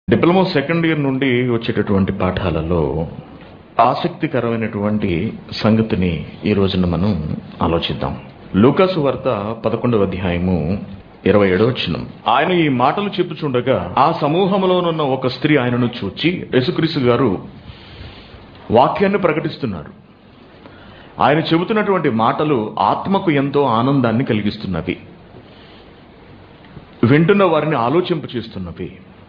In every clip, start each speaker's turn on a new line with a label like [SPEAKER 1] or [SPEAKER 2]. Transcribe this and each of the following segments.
[SPEAKER 1] Diploma second year నుండి వచ్చేటటువంటి పాఠాలలో ఆసక్తికరమైనటువంటి సంగతిని ఈ రోజున మనం ఆలోచిద్దాం లూకాసు వార్త పదకొండవ అధ్యాయము ఇరవై ఏడవ వచనం ఆయన ఈ మాటలు చెప్పుచుండగా ఆ సమూహంలోనున్న ఒక స్త్రీ ఆయనను చూచి యేసుక్రీస్తు గారు వాక్యాన్ని ప్రకటిస్తున్నారు ఆయన చెబుతున్నటువంటి మాటలు ఆత్మకు ఎంతో ఆనందాన్ని కలిగిస్తున్నవి వింటున్న వారిని ఆలోచింప చేస్తున్నవి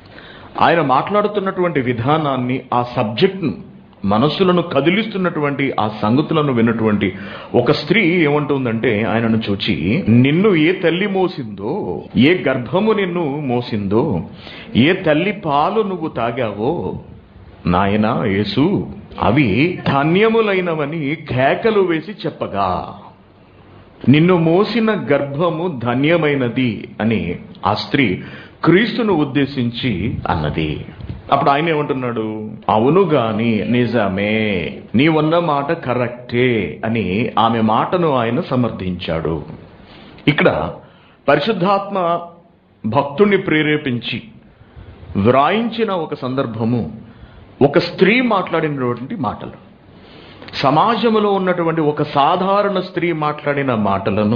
[SPEAKER 1] ఆయన మాట్లాడుతున్నటువంటి విధానాన్ని ఆ సబ్జెక్ట్ను మనస్సులను కదిలిస్తున్నటువంటి ఆ సంగతులను విన్నటువంటి ఒక స్త్రీ ఏమంటుందంటే ఆయనను చూచి నిన్ను ఏ తల్లి మోసిందో ఏ గర్భము నిన్ను మోసిందో ఏ తల్లి పాలు నువ్వు తాగావో నాయనా యేసు అవి ధన్యములైనవని కేకలు వేసి చెప్పగా నిన్ను మోసిన గర్భము ధన్యమైనది అని ఆ స్త్రీ క్రీస్తును ఉద్దేశించి అన్నది అప్పుడు ఆయన ఏమంటున్నాడు అవును గాని నిజమే నీవన్న మాట కరెక్టే అని ఆమె మాటను ఆయన సమర్థించాడు ఇక్కడ పరిశుద్ధాత్మ భక్తుణ్ణి ప్రేరేపించి వ్రాయించిన ఒక సందర్భము ఒక స్త్రీ మాట్లాడినటువంటి మాటలు సమాజంలో ఉన్నటువంటి ఒక సాధారణ స్త్రీ మాట్లాడిన మాటలను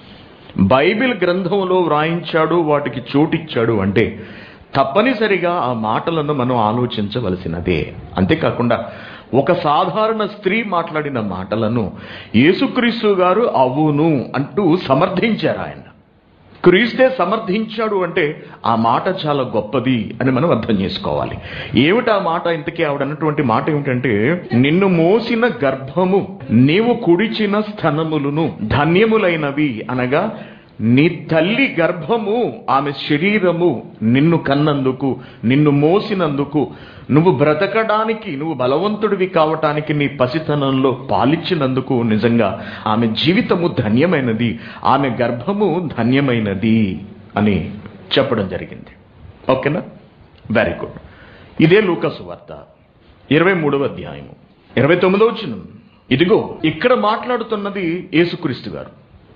[SPEAKER 1] బైబిల్ గ్రంథంలో వ్రాయించాడు వాటికి చోటిచ్చాడు అంటే తప్పనిసరిగా ఆ మాటలను మనం ఆలోచించవలసినదే అంతేకాకుండా ఒక సాధారణ స్త్రీ మాట్లాడిన మాటలను యేసుక్రీస్తు గారు అవును అంటూ సమర్థించారు ఆయన క్రీస్తే సమర్థించాడు అంటే ఆ మాట చాలా గొప్పది అని మనం అర్థం చేసుకోవాలి ఏమిటి ఆ మాట ఇంతకీ ఆవిడ అన్నటువంటి మాట ఏమిటంటే నిన్ను మోసిన గర్భము నీవు కుడిచిన స్థనములను ధన్యములైనవి అనగా నీ తల్లి గర్భము ఆమె శరీరము నిన్ను కన్నందుకు నిన్ను మోసినందుకు నువ్వు బ్రతకడానికి నువ్వు బలవంతుడివి కావటానికి నీ పసితనంలో పాలిచ్చినందుకు నిజంగా ఆమె జీవితము ధన్యమైనది ఆమె గర్భము ధన్యమైనది అని చెప్పడం జరిగింది ఓకేనా వెరీ గుడ్ ఇదే లూకసు వార్త ఇరవై మూడవ అధ్యాయము ఇరవై తొమ్మిదవ వచ్చిన ఇదిగో ఇక్కడ మాట్లాడుతున్నది యేసుక్రీస్తు గారు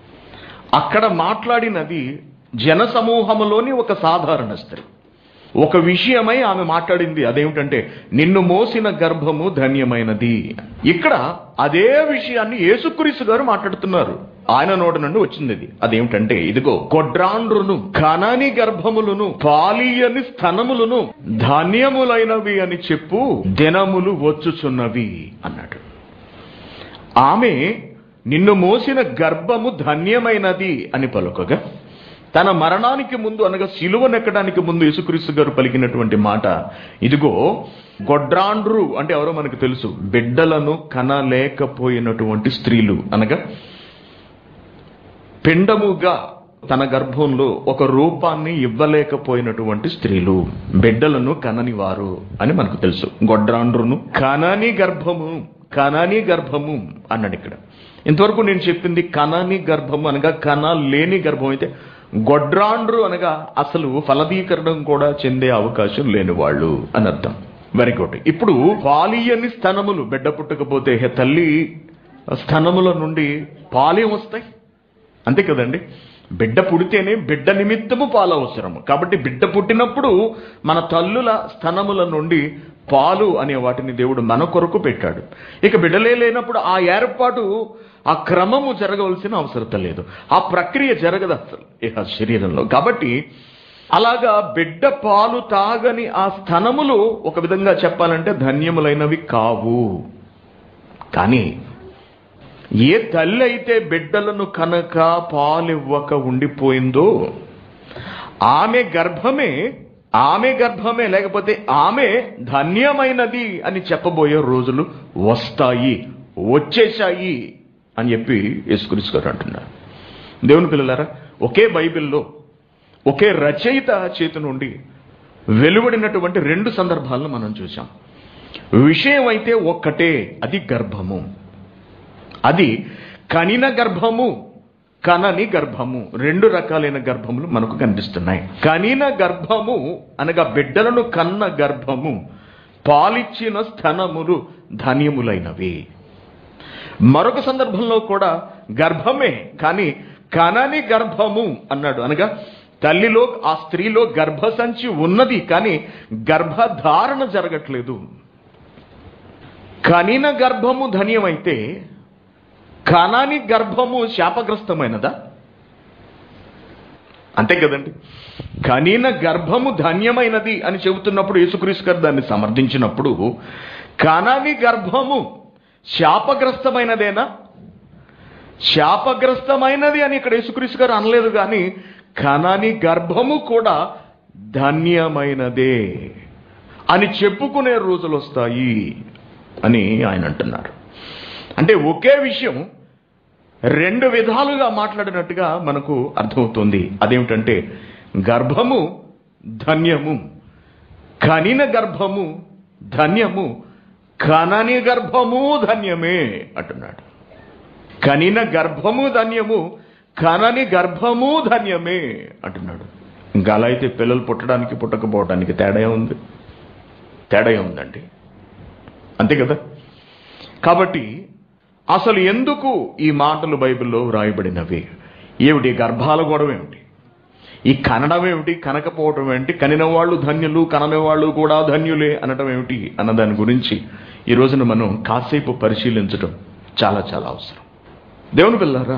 [SPEAKER 1] అక్కడ మాట్లాడినది జన సమూహములోని ఒక సాధారణ స్త్రీ ఒక విషయమై ఆమె మాట్లాడింది అదేమిటంటే నిన్ను మోసిన గర్భము ధన్యమైనది ఇక్కడ అదే విషయాన్ని యేసుక్రీస్తు గారు మాట్లాడుతున్నారు ఆయన నోటి నుండి వచ్చింది ఇది అదేమిటంటే ఇదిగో కొడ్రాండ్రును కనని గర్భములను పాలీయని స్థనములను ధన్యములైనవి అని చెప్పు దినములు వచ్చుచున్నవి అన్నాడు ఆమె నిన్ను మోసిన గర్భము ధన్యమైనది అని పలుకగా తన మరణానికి ముందు అనగా సిలువనెక్కడానికి ముందు యేసుక్రీస్తు గారు పలికినటువంటి మాట ఇదిగో గొడ్రాండ్రు అంటే ఎవరో మనకు తెలుసు బిడ్డలను కనలేకపోయినటువంటి స్త్రీలు అనగా పిండముగా తన గర్భంలో ఒక రూపాన్ని ఇవ్వలేకపోయినటువంటి స్త్రీలు బిడ్డలను కనని వారు అని మనకు తెలుసు గొడ్రాండ్రును కనని గర్భము కనని గర్భము అన్నాడు ఇక్కడ ఇంతవరకు నేను చెప్పింది కనని గర్భము అనగా కన లేని గర్భం అయితే గొడ్రాండ్రు అనగా అసలు ఫలదీకరణం కూడా చెందే అవకాశం లేని వాళ్ళు అని అర్థం వెరీ గుడ్ ఇప్పుడు పాలియని స్థనములు బిడ్డ పుట్టకపోతే హే తల్లి స్థనముల నుండి పాలే వస్తాయి అంతే కదండి బిడ్డ పుడితేనే బిడ్డ నిమిత్తము పాలు అవసరము కాబట్టి బిడ్డ పుట్టినప్పుడు మన తల్లుల స్థనముల నుండి పాలు అనే వాటిని దేవుడు మన కొరకు పెట్టాడు ఇక బిడ్డలే లేనప్పుడు ఆ ఏర్పాటు ఆ క్రమము జరగవలసిన అవసరత లేదు ఆ ప్రక్రియ జరగదు అసలు ఇక శరీరంలో కాబట్టి అలాగా బిడ్డ పాలు తాగని ఆ స్థనములు ఒక విధంగా చెప్పాలంటే ధన్యములైనవి కావు కానీ ఏ తల్లి అయితే బిడ్డలను కనుక పాలివ్వక ఉండిపోయిందో ఆమె గర్భమే ఆమె గర్భమే లేకపోతే ఆమె ధన్యమైనది అని చెప్పబోయే రోజులు వస్తాయి వచ్చేశాయి అని చెప్పి యేసుక్రీస్తు గారు అంటున్నారు దేవుని పిల్లలారా ఒకే బైబిల్లో ఒకే రచయిత చేతి నుండి వెలువడినటువంటి రెండు సందర్భాలను మనం చూసాం విషయం అయితే ఒక్కటే అది గర్భము అది కనిన గర్భము కనని గర్భము రెండు రకాలైన గర్భములు మనకు కనిపిస్తున్నాయి కనిన గర్భము అనగా బిడ్డలను కన్న గర్భము పాలిచ్చిన స్థనములు ధన్యములైనవి మరొక సందర్భంలో కూడా గర్భమే కానీ కనని గర్భము అన్నాడు అనగా తల్లిలో ఆ స్త్రీలో గర్భసంచి ఉన్నది కానీ గర్భధారణ జరగట్లేదు కనిన గర్భము ధన్యమైతే కనాని గర్భము శాపగ్రస్తమైనదా అంతే కదండి కనిన గర్భము ధన్యమైనది అని చెబుతున్నప్పుడు యేసుక్రీస్తు గారు దాన్ని సమర్థించినప్పుడు కనాని గర్భము శాపగ్రస్తమైనదేనా శాపగ్రస్తమైనది అని ఇక్కడ యేసుక్రీస్తు గారు అనలేదు కానీ కనాని గర్భము కూడా ధన్యమైనదే అని చెప్పుకునే రోజులు వస్తాయి అని ఆయన అంటున్నారు అంటే ఒకే విషయం రెండు విధాలుగా మాట్లాడినట్టుగా మనకు అర్థమవుతుంది అదేమిటంటే గర్భము ధన్యము కనిన గర్భము ధన్యము కనని గర్భము ధన్యమే అంటున్నాడు కనిన గర్భము ధన్యము కనని గర్భము ధన్యమే అంటున్నాడు ఇంకా అలా అయితే పిల్లలు పుట్టడానికి పుట్టకపోవడానికి తేడా ఉంది తేడా ఉందండి అంతే కదా కాబట్టి అసలు ఎందుకు ఈ మాటలు బైబిల్లో వ్రాయబడినవి ఏమిటి గర్భాల గొడవ ఏమిటి ఈ కనడం ఏమిటి కనకపోవటం ఏమిటి కనిన వాళ్ళు ధన్యులు కనని వాళ్ళు కూడా ధన్యులే అనటం ఏమిటి అన్న దాని గురించి ఈ రోజున మనం కాసేపు పరిశీలించడం చాలా చాలా అవసరం దేవుని పిల్లారా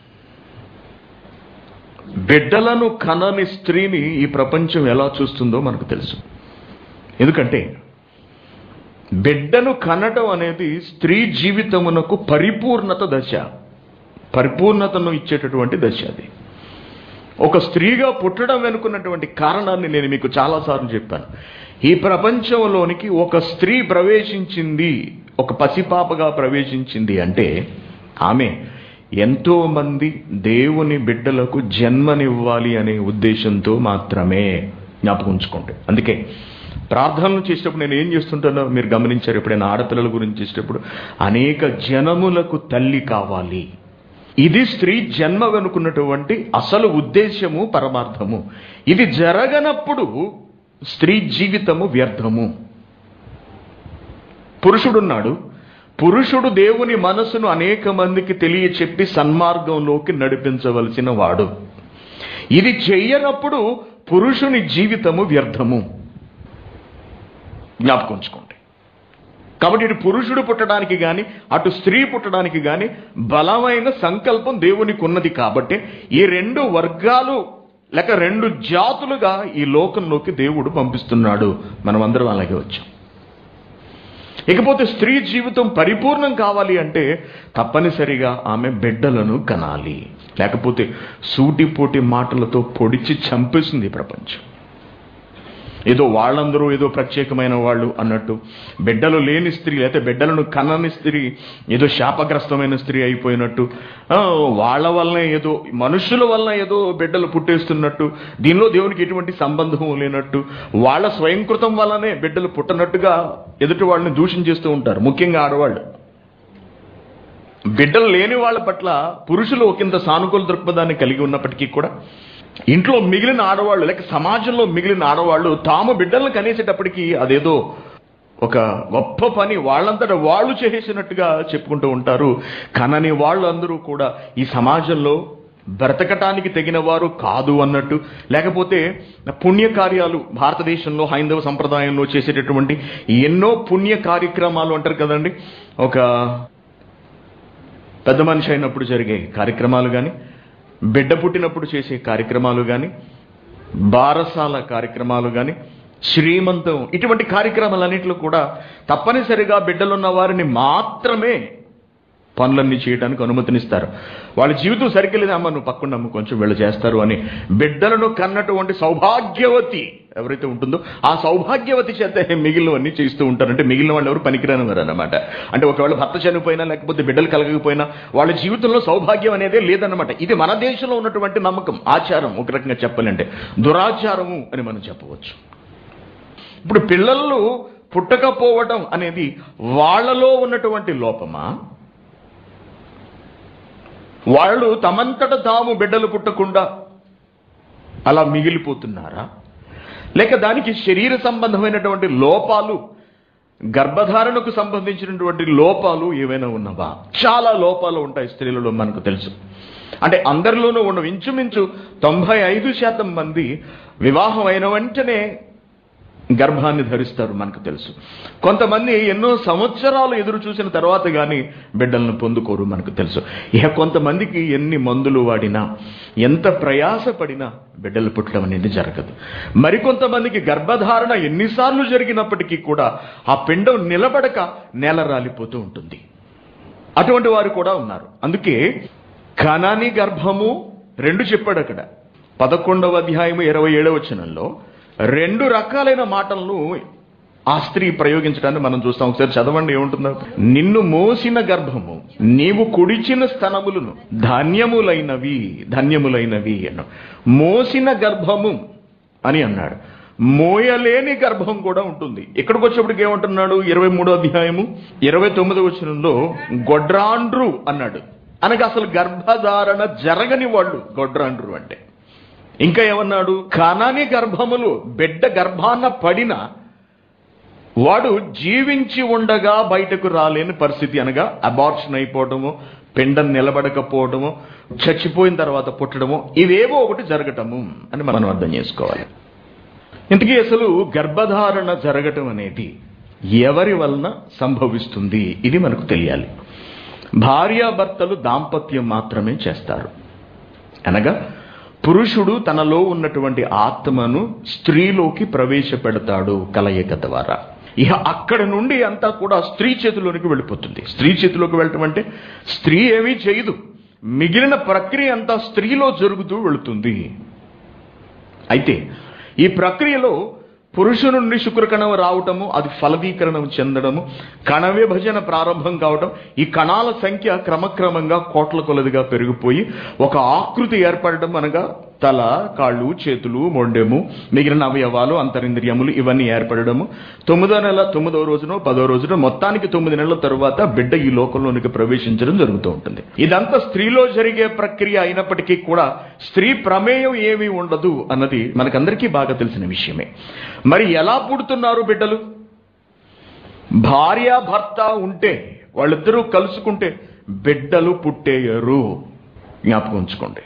[SPEAKER 1] బిడ్డలను కనని స్త్రీని ఈ ప్రపంచం ఎలా చూస్తుందో మనకు తెలుసు ఎందుకంటే బిడ్డను కనటం అనేది స్త్రీ జీవితమునకు పరిపూర్ణత దశ పరిపూర్ణతను ఇచ్చేటటువంటి దశ అది ఒక స్త్రీగా పుట్టడం వెనుకున్నటువంటి కారణాన్ని నేను మీకు చాలాసార్లు చెప్పాను ఈ ప్రపంచంలోనికి ఒక స్త్రీ ప్రవేశించింది ఒక పసిపాపగా ప్రవేశించింది అంటే ఆమె ఎంతో మంది దేవుని బిడ్డలకు జన్మనివ్వాలి అనే ఉద్దేశంతో మాత్రమే జ్ఞాపకం ఉంచుకోండి అందుకే ప్రార్థనలు చేసేటప్పుడు నేను ఏం చేస్తుంటానో మీరు గమనించారు ఎప్పుడైనా ఆడపిల్లల గురించి చేసేటప్పుడు అనేక జనములకు తల్లి కావాలి ఇది స్త్రీ జన్మ వెనుకున్నటువంటి అసలు ఉద్దేశము పరమార్థము ఇది జరగనప్పుడు స్త్రీ జీవితము వ్యర్థము పురుషుడున్నాడు పురుషుడు దేవుని మనసును అనేక మందికి తెలియచెప్పి సన్మార్గంలోకి నడిపించవలసిన వాడు ఇది చెయ్యనప్పుడు పురుషుని జీవితము వ్యర్థము జ్ఞాపకం ఉంచుకోండి కాబట్టి ఇటు పురుషుడు పుట్టడానికి గాని అటు స్త్రీ పుట్టడానికి గాని బలమైన సంకల్పం దేవునికి ఉన్నది కాబట్టి ఈ రెండు వర్గాలు లేక రెండు జాతులుగా ఈ లోకంలోకి దేవుడు పంపిస్తున్నాడు మనం అందరం అలాగే వచ్చాం ఇకపోతే స్త్రీ జీవితం పరిపూర్ణం కావాలి అంటే తప్పనిసరిగా ఆమె బిడ్డలను కనాలి లేకపోతే సూటిపోటి మాటలతో పొడిచి చంపేసింది ఈ ప్రపంచం ఏదో వాళ్ళందరూ ఏదో ప్రత్యేకమైన వాళ్ళు అన్నట్టు బిడ్డలు లేని స్త్రీ లేకపోతే బిడ్డలను కనని స్త్రీ ఏదో శాపగ్రస్తమైన స్త్రీ అయిపోయినట్టు ఆ, వాళ్ళ వల్లనే ఏదో మనుషుల వల్ల ఏదో బిడ్డలు పుట్టేస్తున్నట్టు దీనిలో దేవునికి ఎటువంటి సంబంధం లేనట్టు వాళ్ళ స్వయంకృతం వల్లనే బిడ్డలు పుట్టనట్టుగా ఎదుటి వాళ్ళని దూషణ చేస్తూ ఉంటారు ముఖ్యంగా ఆడవాళ్ళు బిడ్డలు లేని వాళ్ళ పట్ల పురుషులు ఒకంత సానుకూల దృక్పథాన్ని కలిగి ఉన్నప్పటికీ కూడా ఇంట్లో మిగిలిన ఆడవాళ్ళు లేక సమాజంలో మిగిలిన ఆడవాళ్ళు తాము బిడ్డలను కనేసేటప్పటికీ అదేదో ఒక గొప్ప పని వాళ్ళంతటా వాళ్ళు చేసేసినట్టుగా చెప్పుకుంటూ ఉంటారు కనని వాళ్ళందరూ కూడా ఈ సమాజంలో బ్రతకటానికి తగిన వారు కాదు అన్నట్టు లేకపోతే పుణ్య కార్యాలు భారతదేశంలో హైందవ సంప్రదాయంలో చేసేటటువంటి ఎన్నో పుణ్య కార్యక్రమాలు అంటారు కదండి ఒక పెద్ద మనిషి అయినప్పుడు జరిగే కార్యక్రమాలు కానీ బిడ్డ పుట్టినప్పుడు చేసే కార్యక్రమాలు కానీ బారసాల కార్యక్రమాలు కానీ శ్రీమంతం ఇటువంటి కార్యక్రమాలన్నింటిలో కూడా తప్పనిసరిగా బిడ్డలున్న వారిని మాత్రమే పనులన్నీ చేయడానికి అనుమతినిస్తారు వాళ్ళ జీవితం సరికెళ్ళేది అమ్మ నువ్వు పక్కన అమ్మ కొంచెం వీళ్ళు చేస్తారు అని బిడ్డలను కన్నటువంటి సౌభాగ్యవతి ఎవరైతే ఉంటుందో ఆ సౌభాగ్యవతి చేత మిగిలినవన్నీ చేస్తూ ఉంటారు అంటే మిగిలిన వాళ్ళు ఎవరు పనికిరాని వారు అనమాట అంటే ఒకవేళ భర్త చనిపోయినా లేకపోతే బిడ్డలు కలగకపోయినా వాళ్ళ జీవితంలో సౌభాగ్యం అనేదే లేదన్నమాట ఇది మన దేశంలో ఉన్నటువంటి నమ్మకం ఆచారం ఒక రకంగా చెప్పాలంటే దురాచారము అని మనం చెప్పవచ్చు ఇప్పుడు పిల్లలు పుట్టకపోవడం అనేది వాళ్ళలో ఉన్నటువంటి లోపమా వాళ్ళు తమంతట తాము బిడ్డలు పుట్టకుండా అలా మిగిలిపోతున్నారా లేక దానికి శరీర సంబంధమైనటువంటి లోపాలు గర్భధారణకు సంబంధించినటువంటి లోపాలు ఏవైనా ఉన్నవా చాలా లోపాలు ఉంటాయి స్త్రీలలో మనకు తెలుసు అంటే అందరిలోనూ ఉన్న ఇంచుమించు తొంభై ఐదు శాతం మంది వివాహం అయిన వెంటనే గర్భాన్ని ధరిస్తారు మనకు తెలుసు కొంతమంది ఎన్నో సంవత్సరాలు ఎదురు చూసిన తర్వాత కానీ బిడ్డలను పొందుకోరు మనకు తెలుసు ఇక కొంతమందికి ఎన్ని మందులు వాడినా ఎంత ప్రయాసపడినా బిడ్డలు పుట్టడం అనేది జరగదు మరికొంతమందికి గర్భధారణ ఎన్నిసార్లు జరిగినప్పటికీ కూడా ఆ పిండం నిలబడక నేల రాలిపోతూ ఉంటుంది అటువంటి వారు కూడా ఉన్నారు అందుకే కనాని గర్భము రెండు చెప్పాడు అక్కడ పదకొండవ అధ్యాయము ఇరవై ఏడవ వచనంలో రెండు రకాలైన మాటలను ఆ స్త్రీ ప్రయోగించడాన్ని మనం చూస్తాం ఒకసారి చదవండి ఏముంటుందో నిన్ను మోసిన గర్భము నీవు కుడిచిన స్తనములను ధాన్యములైనవి ధన్యములైనవి అన్న మోసిన గర్భము అని అన్నాడు మోయలేని గర్భం కూడా ఉంటుంది ఇక్కడికి వచ్చేప్పటికి ఏమంటున్నాడు ఇరవై మూడో అధ్యాయము ఇరవై తొమ్మిదో వచనంలో గొడ్రాండ్రు అన్నాడు అనగా అసలు గర్భధారణ జరగని వాళ్ళు గొడ్రాండ్రు అంటే ఇంకా ఏమన్నాడు కనాని గర్భములు బిడ్డ గర్భాన పడిన వాడు జీవించి ఉండగా బయటకు రాలేని పరిస్థితి అనగా అబార్షన్ అయిపోవటము పిండం నిలబడకపోవడము చచ్చిపోయిన తర్వాత పుట్టడము ఇవేవో ఒకటి జరగటము అని మనం అర్థం చేసుకోవాలి ఇంతకీ అసలు గర్భధారణ జరగటం అనేది ఎవరి వలన సంభవిస్తుంది ఇది మనకు తెలియాలి భార్యాభర్తలు దాంపత్యం మాత్రమే చేస్తారు అనగా పురుషుడు తనలో ఉన్నటువంటి ఆత్మను స్త్రీలోకి ప్రవేశపెడతాడు కలయిక ద్వారా ఇక అక్కడ నుండి అంతా కూడా స్త్రీ చేతిలోనికి వెళ్ళిపోతుంది స్త్రీ చేతిలోకి వెళ్ళటం అంటే స్త్రీ ఏమీ చేయదు మిగిలిన ప్రక్రియ అంతా స్త్రీలో జరుగుతూ వెళుతుంది అయితే ఈ ప్రక్రియలో పురుషు నుండి శుక్రకణం రావటము అది ఫలదీకరణం చెందడము కణ విభజన ప్రారంభం కావటం ఈ కణాల సంఖ్య క్రమక్రమంగా కోట్ల కొలదిగా పెరిగిపోయి ఒక ఆకృతి ఏర్పడడం అనగా తల కాళ్ళు చేతులు మొండెము మిగిలిన అవయవాలు అంతరింద్రియములు ఇవన్నీ ఏర్పడడము తొమ్మిదో నెల తొమ్మిదో రోజునో పదో రోజునో మొత్తానికి తొమ్మిది నెలల తరువాత బిడ్డ ఈ లోకంలోనికి ప్రవేశించడం జరుగుతూ ఉంటుంది ఇదంతా స్త్రీలో జరిగే ప్రక్రియ అయినప్పటికీ కూడా స్త్రీ ప్రమేయం ఏమీ ఉండదు అన్నది మనకందరికీ బాగా తెలిసిన విషయమే మరి ఎలా పుడుతున్నారు బిడ్డలు భార్య భర్త ఉంటే వాళ్ళిద్దరూ కలుసుకుంటే బిడ్డలు పుట్టేయరు జ్ఞాపకం ఉంచుకోండి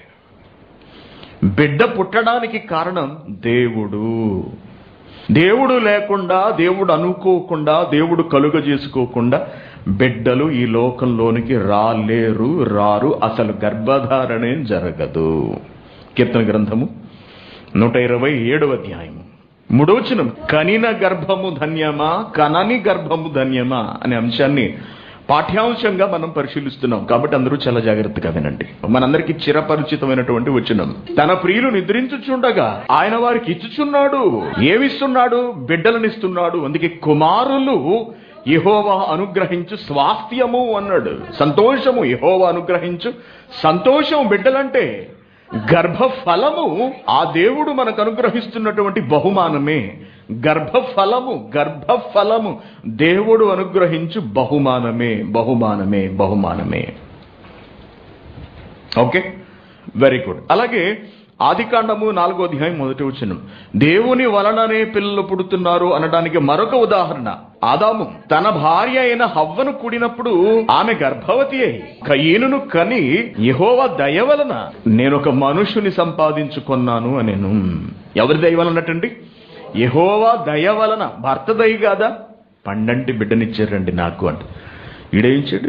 [SPEAKER 1] బిడ్డ పుట్టడానికి కారణం దేవుడు దేవుడు లేకుండా దేవుడు అనుకోకుండా దేవుడు కలుగ చేసుకోకుండా బిడ్డలు ఈ లోకంలోనికి రాలేరు రారు అసలు గర్భధారణే జరగదు కీర్తన గ్రంథము నూట ఇరవై ఏడవ అధ్యాయము మూడవచనం కనిన గర్భము ధన్యమా కనని గర్భము ధన్యమా అనే అంశాన్ని పాఠ్యాంశంగా మనం పరిశీలిస్తున్నాం కాబట్టి అందరూ చాలా జాగ్రత్తగా వినండి మనందరికి చిరపరిచితమైనటువంటి వచనం తన ప్రియులు నిద్రించుచుండగా ఆయన వారికి ఇచ్చుచున్నాడు ఏమిస్తున్నాడు బిడ్డలనిస్తున్నాడు అందుకే కుమారులు యహోవా అనుగ్రహించు స్వాస్థ్యము అన్నాడు సంతోషము యహోవా అనుగ్రహించు సంతోషం బిడ్డలంటే గర్భఫలము ఆ దేవుడు మనకు అనుగ్రహిస్తున్నటువంటి బహుమానమే గర్భఫలము గర్భఫలము దేవుడు అనుగ్రహించు బహుమానమే బహుమానమే బహుమానమే ఓకే వెరీ గుడ్ అలాగే ఆదికాండము నాలుగో అధ్యాయం మొదటి వచనం దేవుని వలననే పిల్లలు పుడుతున్నారు అనడానికి మరొక ఉదాహరణ ఆదాము తన భార్య అయిన హవ్వను కూడినప్పుడు ఆమె గర్భవతి అయి కయ్యనును కని యహోవ దయ వలన నేను ఒక మనుషుని సంపాదించుకున్నాను అనేను ఎవరి దయ వలనటండి యహోవా దయ వలన భర్త దయ కాదా పండంటి బిడ్డనిచ్చారండి నాకు అంట ఈడేయించాడు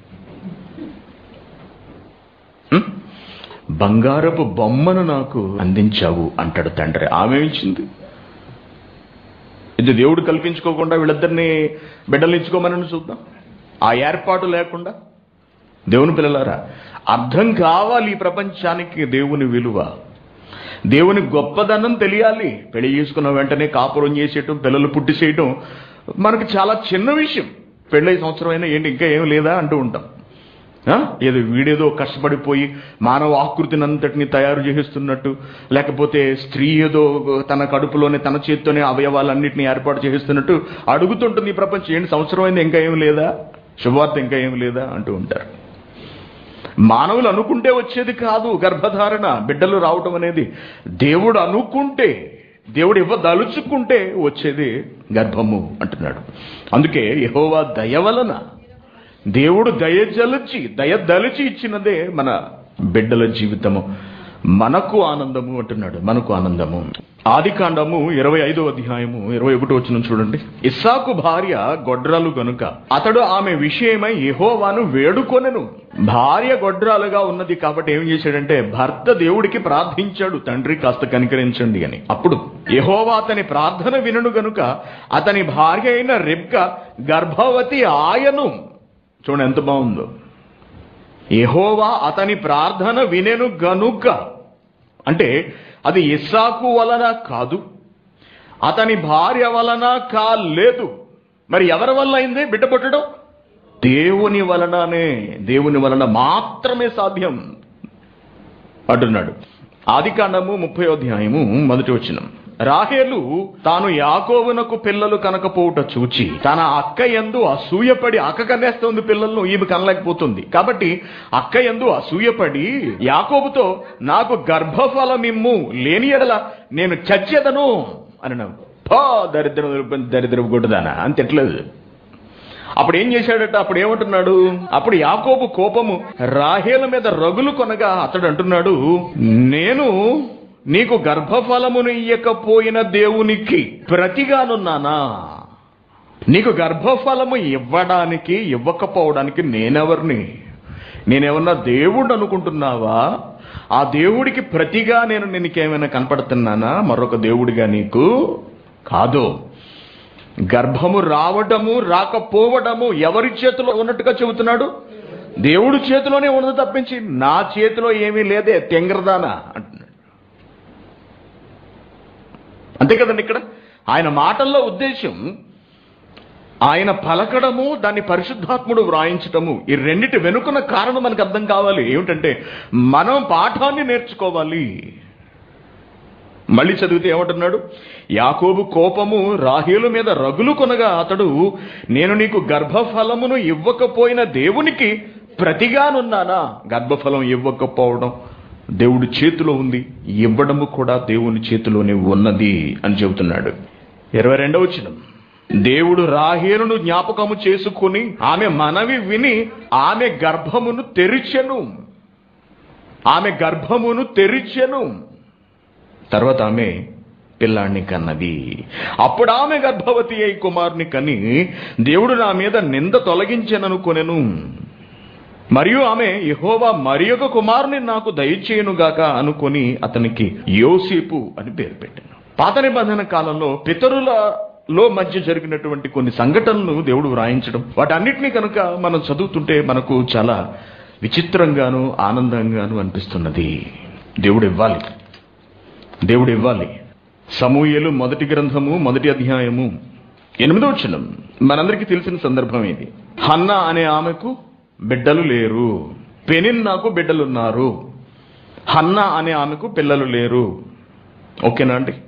[SPEAKER 1] హ్మ్? బంగారపు బొమ్మను నాకు అందించావు అంటాడు తండ్రి ఆమె ఇచ్చింది ఇది దేవుడు కల్పించుకోకుండా వీళ్ళిద్దరిని బిడ్డలు ఇచ్చుకోమని చూద్దాం ఆ ఏర్పాటు లేకుండా దేవుని పిల్లలారా అర్థం కావాలి ఈ ప్రపంచానికి దేవుని విలువ దేవుని గొప్పదనం తెలియాలి పెళ్లి చేసుకున్న వెంటనే కాపురం చేసేయటం పిల్లలు పుట్టి చేయటం మనకు చాలా చిన్న విషయం పెళ్ళై సంవత్సరం అయినా ఏంటి ఇంకా ఏం లేదా అంటూ ఉంటాం ఆ? ఏదో వీడేదో కష్టపడిపోయి మానవ ఆకృతిని అంతటిని తయారు చేస్తున్నట్టు లేకపోతే స్త్రీ ఏదో తన కడుపులోనే తన చేత్తోనే అవయవాలన్నింటినీ ఏర్పాటు చేస్తున్నట్టు అడుగుతుంటుంది ఈ ప్రపంచం ఏంటి సంవత్సరం అయింది ఇంకా ఏం లేదా శుభవార్త ఇంకా ఏం లేదా అంటూ ఉంటారు మానవులు అనుకుంటే వచ్చేది కాదు గర్భధారణ బిడ్డలు రావటం అనేది దేవుడు అనుకుంటే దేవుడు ఇవ్వదలుచుకుంటే వచ్చేది గర్భము అంటున్నాడు అందుకే యహోవా దయ వలన దేవుడు దయ జలచి దయ దలిచి ఇచ్చినదే మన బిడ్డల జీవితము మనకు ఆనందము అంటున్నాడు మనకు ఆనందము ఆది కాండము ఇరవై ఐదో అధ్యాయము ఇరవై ఒకటి వచ్చిన చూడండి ఇస్సాకు భార్య గొడ్రాలు గనుక అతడు ఆమె విషయమై యెహోవాను వేడుకొనెను భార్య గొడ్రాలుగా ఉన్నది కాబట్టి ఏం చేశాడంటే భర్త దేవుడికి ప్రార్థించాడు తండ్రి కాస్త కనికరించండి అని అప్పుడు యెహోవా అతని ప్రార్థన వినను గనుక అతని భార్య అయిన రెబ్క గర్భవతి ఆయను చూడండి ఎంత బాగుందో యెహోవా అతని ప్రార్థన వినెను గనుక అంటే అది ఇస్సాకు వలన కాదు అతని భార్య వలన కాలేదు మరి ఎవరి వల్ల అయింది బిడ్డ పుట్టడం దేవుని వలననే దేవుని వలన మాత్రమే సాధ్యం అంటున్నాడు ఆది కాండము ముప్పై అధ్యాయము మొదటి వచ్చిన రాహేలు తాను యాకోబునకు పిల్లలు కనకపోవుట చూచి తన అక్క ఎందు అసూయపడి అక్క కనేస్తుంది పిల్లలను ఈమె కనలేకపోతుంది కాబట్టి అక్క ఎందు అసూయపడి యాకోబుతో నాకు గర్భఫలమిమ్ము లేని ఎడల నేను చచ్చేదను అని పో దరిద్రం దరిద్రం గుడ్డదానా అని తిట్టలేదు అప్పుడు ఏం చేశాడట అప్పుడు ఏమంటున్నాడు అప్పుడు యాకోబు కోపము రాహేల మీద రగులు కొనగా అతడు అంటున్నాడు నేను నీకు గర్భఫలమును ఇయ్యకపోయిన దేవునికి ప్రతిగానున్నానా నీకు గర్భఫలము ఇవ్వడానికి ఇవ్వకపోవడానికి నేనెవరిని నేనేమన్నా దేవుడు అనుకుంటున్నావా ఆ దేవుడికి ప్రతిగా నేను నీకేమైనా కనపడుతున్నానా మరొక దేవుడిగా నీకు కాదు గర్భము రావడము రాకపోవడము ఎవరి చేతిలో ఉన్నట్టుగా చెబుతున్నాడు దేవుడి చేతిలోనే ఉన్నది తప్పించి నా చేతిలో ఏమీ లేదే తెంగరదానా అంటున్నాడు అంతే కదండి ఇక్కడ ఆయన మాటల్లో ఉద్దేశం ఆయన పలకడము దాన్ని పరిశుద్ధాత్ముడు వ్రాయించటము ఈ రెండిటి వెనుకున్న కారణం మనకు అర్థం కావాలి ఏమిటంటే మనం పాఠాన్ని నేర్చుకోవాలి మళ్ళీ చదివితే ఏమంటున్నాడు యాకోబు కోపము రాహేలు మీద రగులు కొనగా అతడు నేను నీకు గర్భఫలమును ఇవ్వకపోయిన దేవునికి ప్రతిగానున్నానా గర్భఫలం ఇవ్వకపోవడం దేవుడి చేతిలో ఉంది ఇవ్వడము కూడా దేవుని చేతిలోనే ఉన్నది అని చెబుతున్నాడు ఇరవై రెండవ వచనం దేవుడు రాహేలును జ్ఞాపకము చేసుకుని ఆమె మనవి విని ఆమె గర్భమును తెరిచెను ఆమె గర్భమును తెరిచెను తర్వాత ఆమె పిల్లాన్ని కన్నది అప్పుడు ఆమె గర్భవతి అయి కుమారుని కని దేవుడు నా మీద నింద తొలగించననుకొనెను మరియు ఆమె యెహోవా మరి ఒక కుమారుని నాకు దయచేయునుగాక అనుకొని అతనికి యోసేపు అని పేరు పెట్టాను పాత నిబంధన కాలంలో పితరులలో మధ్య జరిగినటువంటి కొన్ని సంఘటనలు దేవుడు వ్రాయించడం వాటన్నిటినీ కనుక మనం చదువుతుంటే మనకు చాలా విచిత్రంగాను ఆనందంగాను అనిపిస్తున్నది దేవుడు ఇవ్వాలి దేవుడు ఇవ్వాలి సమూయేలు మొదటి గ్రంథము మొదటి అధ్యాయము ఎనిమిదో వచనం మనందరికీ తెలిసిన సందర్భం ఇది హన్న అనే ఆమెకు బిడ్డలు లేరు పెనిన్ నాకు బిడ్డలున్నారు హన్న అనే ఆమెకు పిల్లలు లేరు ఓకేనా అండి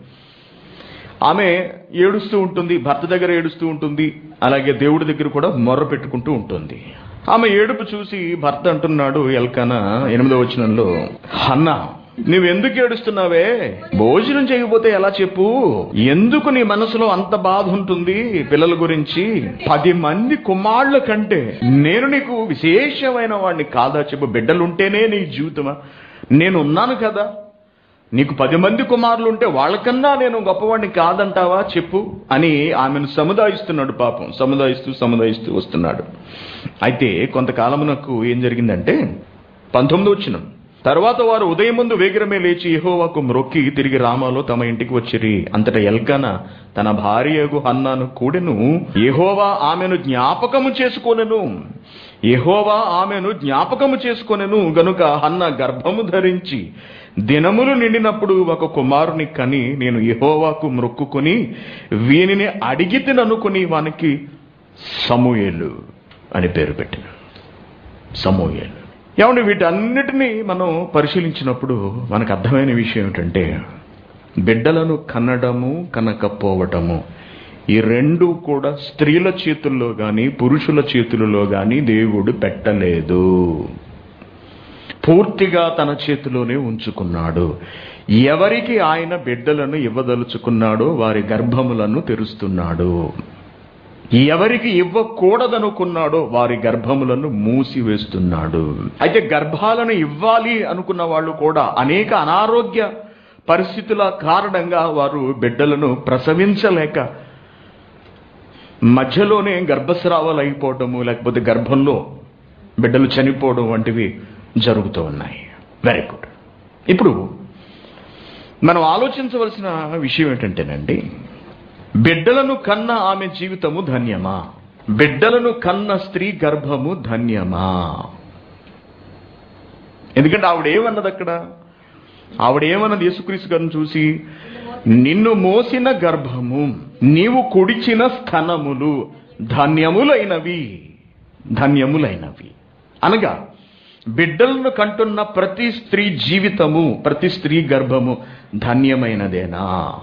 [SPEAKER 1] ఆమె ఏడుస్తూ ఉంటుంది భర్త దగ్గర ఏడుస్తూ ఉంటుంది అలాగే దేవుడి దగ్గర కూడా మొర్ర పెట్టుకుంటూ ఉంటుంది ఆమె ఏడుపు చూసి భర్త అంటున్నాడు ఎల్కనా ఎనిమిదో వచనంలో హన్నా నువ్వెందుకు ఏడుస్తున్నావే భోజనం చేయకపోతే ఎలా చెప్పు ఎందుకు నీ మనసులో అంత బాధ ఉంటుంది పిల్లల గురించి పది మంది కుమారుల కంటే నేను నీకు విశేషమైన వాడిని కాదా చెప్పు బిడ్డలుంటేనే నీ జీవితమా నేను ఉన్నాను కదా నీకు పది మంది కుమారులు ఉంటే వాళ్ళకన్నా నేను గొప్పవాడిని కాదంటావా చెప్పు అని ఆమెను సముదాయిస్తున్నాడు పాపం సముదాయిస్తూ సముదాయిస్తూ వస్తున్నాడు అయితే కొంతకాలమునకు ఏం జరిగిందంటే పంతొమ్మిది వచ్చిన తర్వాత వారు ఉదయం ముందు వేగిరమే లేచి యెహోవాకు మ్రొక్కి తిరిగి రామాలో తమ ఇంటికి వచ్చిరి అంతటా ఎల్కాన తన భార్యగు హన్నాను కూడెను యెహోవా ఆమెను జ్ఞాపకము చేసుకొనెను యెహోవా ఆమెను జ్ఞాపకము చేసుకొనెను గనుక హన్న గర్భము ధరించి దినములు నిండినప్పుడు ఒక కుమారుని కని నేను యెహోవాకు మ్రొక్కుకొని వీనిని అడిగి తిననుకుని వానికి సమూయేలు అని పేరు పెట్టిన సమూయేలు ఏమండి వీటన్నిటినీ మనం పరిశీలించినప్పుడు మనకు అర్థమైన విషయం ఏమిటంటే బిడ్డలను కనడము కనకపోవటము ఈ రెండు కూడా స్త్రీల చేతుల్లో గాని పురుషుల చేతులలో గాని దేవుడు పెట్టలేదు పూర్తిగా తన చేతిలోనే ఉంచుకున్నాడు ఎవరికి ఆయన బిడ్డలను ఇవ్వదలుచుకున్నాడో వారి గర్భములను తెరుస్తున్నాడు ఎవరికి ఇవ్వకూడదనుకున్నాడో వారి గర్భములను మూసివేస్తున్నాడు అయితే గర్భాలను ఇవ్వాలి అనుకున్న వాళ్ళు కూడా అనేక అనారోగ్య పరిస్థితుల కారణంగా వారు బిడ్డలను ప్రసవించలేక మధ్యలోనే గర్భస్రావాలు అయిపోవటము లేకపోతే గర్భంలో బిడ్డలు చనిపోవడం వంటివి జరుగుతూ ఉన్నాయి వెరీ గుడ్ ఇప్పుడు మనం ఆలోచించవలసిన విషయం ఏంటంటేనండి బిడ్డలను కన్న ఆమె జీవితము ధన్యమా బిడ్డలను కన్న స్త్రీ గర్భము ధన్యమా ఎందుకంటే ఆవిడ ఏమన్నది అక్కడ ఆవిడ ఏమన్నది యేసుక్రీస్తు గారిని చూసి నిన్ను మోసిన గర్భము నీవు కుడిచిన స్థనములు ధన్యములైనవి ధన్యములైనవి అనగా బిడ్డలను కంటున్న ప్రతి స్త్రీ జీవితము ప్రతి స్త్రీ గర్భము ధన్యమైనదేనా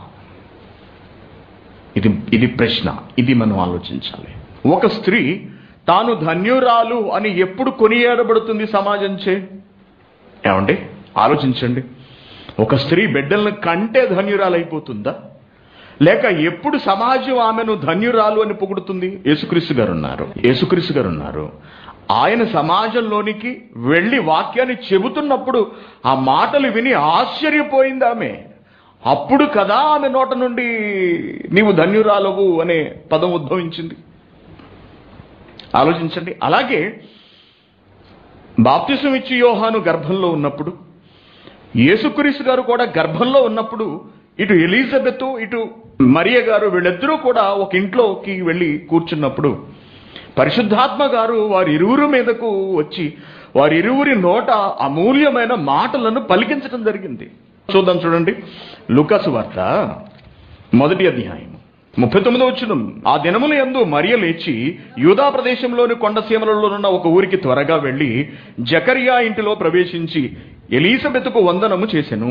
[SPEAKER 1] ఇది ఇది ప్రశ్న ఇది మనం ఆలోచించాలి ఒక స్త్రీ తాను ధన్యురాలు అని ఎప్పుడు కొనియాడబడుతుంది సమాజంచే ఏమండి ఆలోచించండి ఒక స్త్రీ బిడ్డలను కంటే ధన్యురాలు అయిపోతుందా లేక ఎప్పుడు సమాజం ఆమెను ధన్యురాలు అని పొగుడుతుంది యేసుక్రీస్తు గారు ఉన్నారు యేసుక్రీస్తు గారు ఉన్నారు ఆయన సమాజంలోనికి వెళ్ళి వాక్యాన్ని చెబుతున్నప్పుడు ఆ మాటలు విని ఆశ్చర్యపోయింది ఆమె అప్పుడు కదా ఆమె నోట నుండి నీవు ధన్యురాలవు అనే పదం ఉద్భవించింది ఆలోచించండి అలాగే బాప్తిసం ఇచ్చి యోహాను గర్భంలో ఉన్నప్పుడు యేసుక్రీస్తు గారు కూడా గర్భంలో ఉన్నప్పుడు ఇటు ఎలిజబెత్ ఇటు మరియ గారు వీళ్ళిద్దరూ కూడా ఒక ఇంట్లోకి వెళ్ళి కూర్చున్నప్పుడు పరిశుద్ధాత్మ గారు వారి ఇరువురు మీదకు వచ్చి వారి ఇరువురి నోట అమూల్యమైన మాటలను పలికించడం జరిగింది చూద్దాం చూడండి లుకాసు వార్త మొదటి అధ్యాయం ముప్పై తొమ్మిదో వచ్చిన ఆ దినముల యందు మరియ లేచి యూదా ప్రదేశంలోని కొండసీమలలో ఉన్న ఒక ఊరికి త్వరగా వెళ్లి జకరియా ఇంటిలో ప్రవేశించి ఎలీసబెతుకు వందనము చేసెను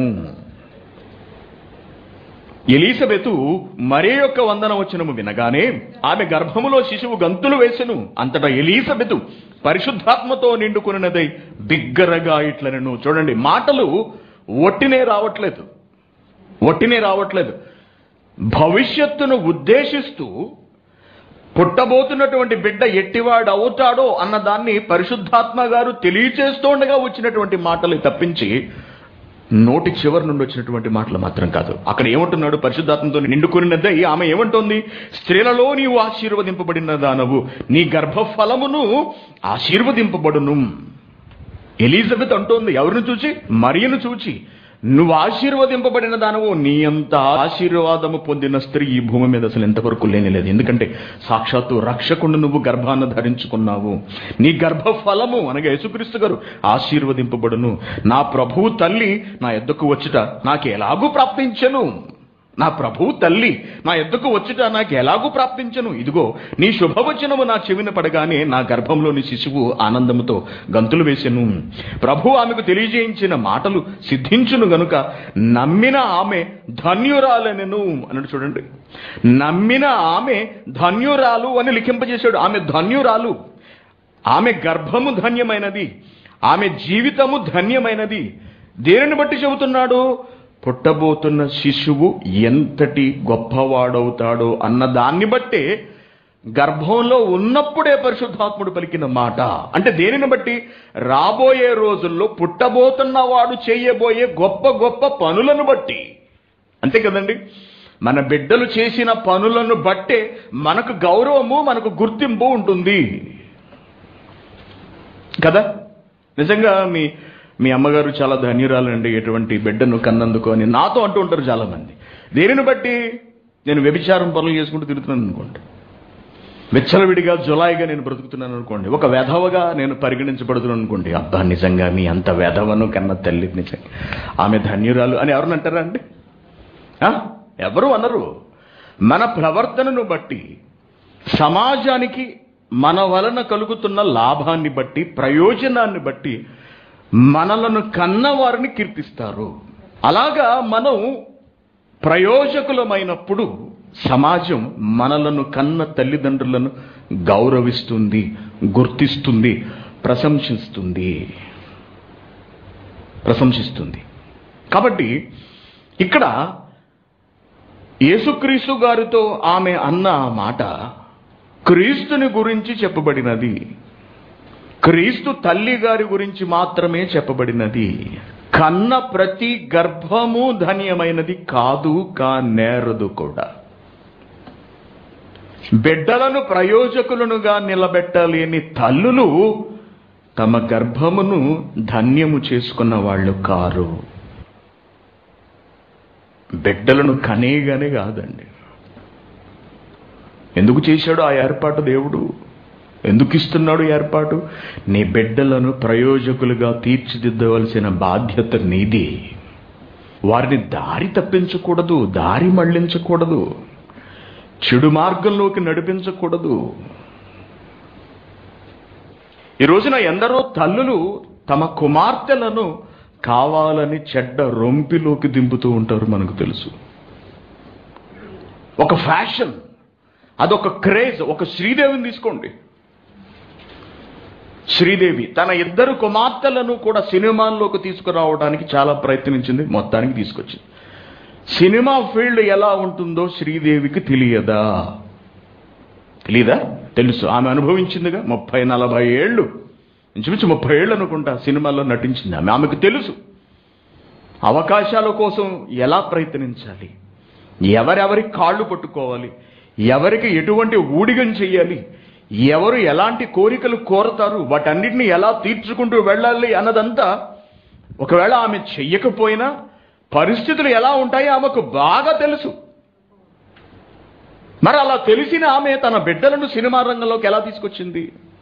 [SPEAKER 1] ఎలీసబెతు మరే యొక్క వందన వచనము వినగానే ఆమె గర్భములో శిశువు గంతులు వేసెను అంతటా ఎలీసబెతు పరిశుద్ధాత్మతో నిండుకున్నదై బిగ్గరగా ఇట్లనను చూడండి మాటలు ఒట్టినే రావట్లేదు ఒట్టినే రావట్లేదు భవిష్యత్తును ఉద్దేశిస్తూ పుట్టబోతున్నటువంటి బిడ్డ ఎట్టివాడు అవుతాడో అన్న దాన్ని పరిశుద్ధాత్మ గారు తెలియచేస్తుండగా వచ్చినటువంటి మాటలు తప్పించి నోటి చివరి నుండి వచ్చినటువంటి మాటలు మాత్రం కాదు అక్కడ ఏమంటున్నాడు పరిశుద్ధాత్మతో నిండుకున్నదై ఆమె ఏమంటోంది స్త్రీలలో నీవు ఆశీర్వదింపబడిన దానవు నీ గర్భఫలమును ఆశీర్వదింపబడును ఎలిజబెత్ అంటోంది ఎవరిని చూచి మరియను చూచి నువ్వు ఆశీర్వదింపబడిన దానవు నీ అంత ఆశీర్వాదము పొందిన స్త్రీ ఈ భూమి మీద అసలు ఎంతవరకు లేనిలేదు ఎందుకంటే సాక్షాత్తు రక్షకుడు నువ్వు గర్భాన్ని ధరించుకున్నావు నీ గర్భ ఫలము అనగా యేసుక్రీస్తు గారు ఆశీర్వదింపబడును నా ప్రభువు తల్లి నా ఎద్దకు వచ్చుట నాకు ఎలాగూ ప్రాప్తించను నా ప్రభువు తల్లి నా ఎద్దుకు వచ్చుట నాకు ఎలాగూ ప్రాప్తించను ఇదిగో నీ శుభవచనము నా చెవిన పడగానే నా గర్భంలోని శిశువు ఆనందముతో గంతులు వేసెను ప్రభు ఆమెకు తెలియజేయించిన మాటలు సిద్ధించును గనుక నమ్మిన ఆమె ధన్యురాలనెను అన్నాడు చూడండి నమ్మిన ఆమె ధన్యురాలు అని లిఖింపజేశాడు ఆమె ధన్యురాలు ఆమె గర్భము ధన్యమైనది ఆమె జీవితము ధన్యమైనది దేనిని బట్టి చెబుతున్నాడు పుట్టబోతున్న శిశువు ఎంతటి గొప్పవాడవుతాడో అన్న దాన్ని బట్టే గర్భంలో ఉన్నప్పుడే పరిశుద్ధాత్ముడు పలికిన మాట అంటే దేనిని బట్టి రాబోయే రోజుల్లో పుట్టబోతున్న వాడు చేయబోయే గొప్ప గొప్ప పనులను బట్టి అంతే కదండి మన బిడ్డలు చేసిన పనులను బట్టే మనకు గౌరవము మనకు గుర్తింపు ఉంటుంది కదా నిజంగా మీ మీ అమ్మగారు చాలా ధన్యురాలండి ఎటువంటి బిడ్డను కన్నందుకు అని నాతో అంటూ ఉంటారు చాలా మంది దేనిని బట్టి నేను వ్యభిచారం పనులు చేసుకుంటూ తిరుగుతున్నాను అనుకోండి విచ్చలవిడిగా జులాయిగా నేను బ్రతుకుతున్నాను అనుకోండి ఒక వెధవగా నేను పరిగణించబడుతున్నాను అనుకోండి అబ్బా నిజంగా మీ అంత వెధవను కన్న తల్లి నిజంగా ఆమె ధన్యురాలు అని ఎవరిని అంటారా అండి ఆ? ఎవరు అనరు మన ప్రవర్తనను బట్టి సమాజానికి మన వలన కలుగుతున్న లాభాన్ని బట్టి ప్రయోజనాన్ని బట్టి మనలను కన్న వారిని కీర్తిస్తారు అలాగా మనం ప్రయోజకులమైనప్పుడు సమాజం మనలను కన్న తల్లిదండ్రులను గౌరవిస్తుంది గుర్తిస్తుంది ప్రశంసిస్తుంది ప్రశంసిస్తుంది కాబట్టి ఇక్కడ యేసుక్రీస్తు గారితో ఆమె అన్న ఆ మాట క్రీస్తుని గురించి చెప్పబడినది క్రీస్తు తల్లి గారి గురించి మాత్రమే చెప్పబడినది కన్న ప్రతి గర్భము ధన్యమైనది కాదు కానేరదు కూడా బిడ్డలను ప్రయోజకులనుగా నిలబెట్టలేని తల్లులు తమ గర్భమును ధన్యము చేసుకున్న వాళ్ళు కారు బిడ్డలను కనేగానే కాదండి ఎందుకు చేశాడు ఆ ఏర్పాటు దేవుడు ఎందుకు ఇస్తున్నాడు ఏర్పాటు నీ బిడ్డలను ప్రయోజకులుగా తీర్చిదిద్దవలసిన బాధ్యత నీది వారిని దారి తప్పించకూడదు దారి మళ్లించకూడదు చెడు మార్గంలోకి నడిపించకూడదు ఈ రోజున ఎందరో తల్లులు తమ కుమార్తెలను కావాలని చెడ్డ రొంపిలోకి దింపుతూ ఉంటారు మనకు తెలుసు ఒక ఫ్యాషన్ అదొక క్రేజ్ ఒక శ్రీదేవిని తీసుకోండి శ్రీదేవి తన ఇద్దరు కుమార్తెలను కూడా సినిమాల్లోకి తీసుకురావడానికి చాలా ప్రయత్నించింది మొత్తానికి తీసుకొచ్చింది సినిమా ఫీల్డ్ ఎలా ఉంటుందో శ్రీదేవికి తెలియదా తెలీదా తెలుసు ఆమె అనుభవించిందిగా ముప్పై నలభై ఏళ్ళు ఇంచుమించు ముప్పై ఏళ్ళు అనుకుంటా సినిమాల్లో నటించింది ఆమె ఆమెకు తెలుసు అవకాశాల కోసం ఎలా ప్రయత్నించాలి ఎవరెవరి కాళ్ళు పట్టుకోవాలి ఎవరికి ఎటువంటి ఊడిగం చెయ్యాలి ఎవరు ఎలాంటి కోరికలు కోరతారు వాటన్నిటిని ఎలా తీర్చుకుంటూ వెళ్ళాలి అన్నదంతా ఒకవేళ ఆమె చెయ్యకపోయినా పరిస్థితులు ఎలా ఉంటాయో ఆమెకు బాగా తెలుసు మరి అలా తెలిసిన ఆమె తన బిడ్డలను సినిమా రంగంలోకి ఎలా తీసుకొచ్చింది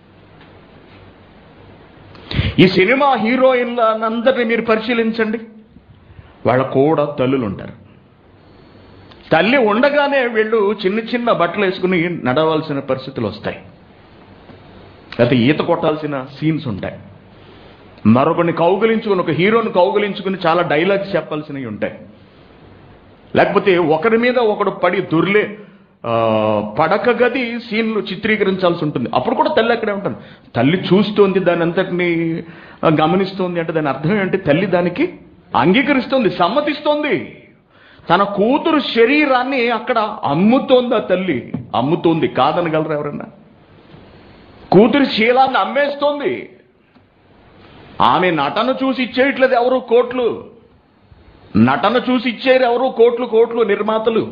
[SPEAKER 1] ఈ సినిమా హీరోయిన్లందరినీ మీరు పరిశీలించండి వాళ్ళ కూడా తల్లులు ఉంటారు తల్లి ఉండగానే వీళ్ళు చిన్న చిన్న బట్టలు వేసుకుని నడవాల్సిన పరిస్థితులు వస్తాయి అయితే ఈత కొట్టాల్సిన సీన్స్ ఉంటాయి మరొకరిని కౌగిలించుకుని ఒక హీరోని కౌగిలించుకుని చాలా డైలాగ్స్ చెప్పాల్సినవి ఉంటాయి లేకపోతే ఒకరి మీద ఒకడు పడి దుర్లే ఆ, పడక గది సీన్లు చిత్రీకరించాల్సి ఉంటుంది అప్పుడు కూడా తల్లి అక్కడే ఉంటుంది తల్లి చూస్తోంది దాని అంతటిని ఆ, గమనిస్తోంది అంటే దాని అర్థం ఏంటి తల్లి దానికి అంగీకరిస్తోంది సమ్మతిస్తోంది తన కూతురు శరీరాన్ని అక్కడ అమ్ముతోంది ఆ తల్లి అమ్ముతోంది కాదనగలరు ఎవరన్నా కూతురి శీలాన్ని అమ్మేస్తోంది ఆమె నటన చూసి ఇచ్చేయట్లేదు ఎవరు కోట్లు నటన చూసి ఇచ్చేరు ఎవరు కోట్లు కోట్లు నిర్మాతలు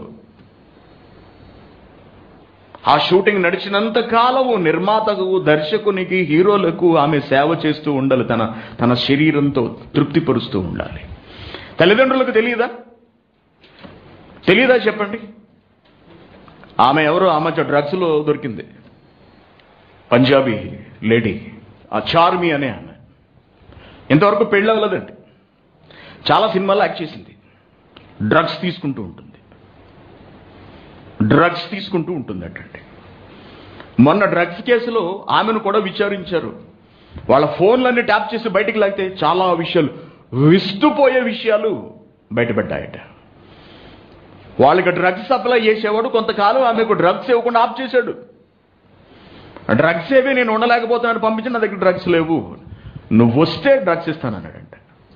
[SPEAKER 1] ఆ షూటింగ్ నడిచినంత కాలము నిర్మాతకు దర్శకునికి హీరోలకు ఆమె సేవ చేస్తూ ఉండాలి తన తన శరీరంతో తృప్తిపరుస్తూ ఉండాలి తల్లిదండ్రులకు తెలియదా తెలియదా చెప్పండి ఆమె ఎవరు ఆమె డ్రగ్స్లో దొరికింది పంజాబీ లేడీ ఆ చార్మి అనే ఆమె ఇంతవరకు పెళ్ళి అవ్వలేదండి చాలా సినిమాలు యాక్ట్ చేసింది డ్రగ్స్ తీసుకుంటూ ఉంటుంది డ్రగ్స్ తీసుకుంటూ ఉంటుందటండి మొన్న డ్రగ్స్ కేసులో ఆమెను కూడా విచారించారు వాళ్ళ ఫోన్లన్నీ ట్యాప్ చేసి బయటికి లాగితే చాలా విషయాలు విస్తుపోయే విషయాలు బయటపడ్డాయట వాళ్ళకి డ్రగ్స్ సప్లై చేసేవాడు కొంతకాలం ఆమెకు డ్రగ్స్ ఇవ్వకుండా ఆఫ్ చేశాడు డ్రగ్స్ ఏవి నేను ఉండలేకపోతున్నాను పంపించి నా దగ్గర డ్రగ్స్ లేవు నువ్వు వస్తే డ్రగ్స్ ఇస్తానన్నాడంట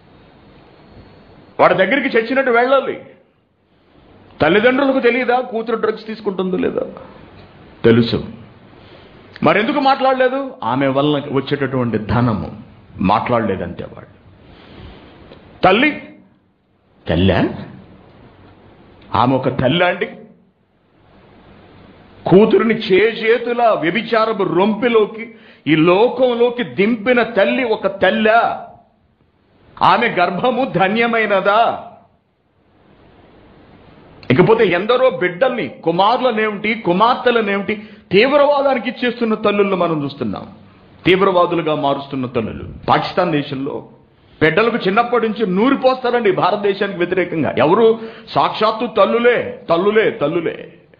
[SPEAKER 1] వాడి దగ్గరికి చచ్చినట్టు వెళ్ళాలి తల్లిదండ్రులకు తెలియదా కూతురు డ్రగ్స్ తీసుకుంటుందో లేదా తెలుసు మరెందుకు మాట్లాడలేదు ఆమె వల్ల వచ్చేటటువంటి ధనము మాట్లాడలేదంతే వాడు తల్లి తల్లా ఆమె ఒక తల్లి అండి కూతురిని చేతుల వ్యభిచారపు రొంపిలోకి ఈ లోకంలోకి దింపిన తల్లి ఒక తల్ల ఆమె గర్భము ధన్యమైనదా ఇకపోతే ఎందరో బిడ్డల్ని కుమారులనేమిటి కుమార్తెలనేమిటి తీవ్రవాదానికి ఇచ్చేస్తున్న తల్లులను మనం చూస్తున్నాం తీవ్రవాదులుగా మారుస్తున్న తల్లులు పాకిస్తాన్ దేశంలో బిడ్డలకు చిన్నప్పటి నుంచి నూరిపోస్తారండి భారతదేశానికి వ్యతిరేకంగా ఎవరు సాక్షాత్తు తల్లులే తల్లులే తల్లులే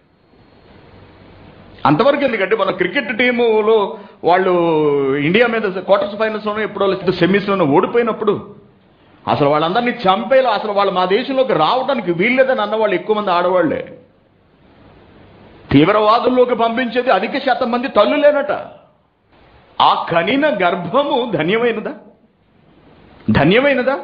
[SPEAKER 1] అంతవరకు ఎందుకంటే మన క్రికెట్ టీములో వాళ్ళు ఇండియా మీద క్వార్టర్స్ ఫైనల్స్లోనో ఎప్పుడో లేకపోతే సెమీస్లోనో ఓడిపోయినప్పుడు అసలు వాళ్ళందరినీ చంపేలా అసలు వాళ్ళు మా దేశంలోకి రావడానికి వీల్లేదని అన్న వాళ్ళు ఎక్కువ మంది ఆడవాళ్లే తీవ్రవాదుల్లోకి పంపించేది అధిక శాతం మంది తల్లులేనట ఆ కనిన గర్భము ధన్యమైనదా ధన్యమైనదా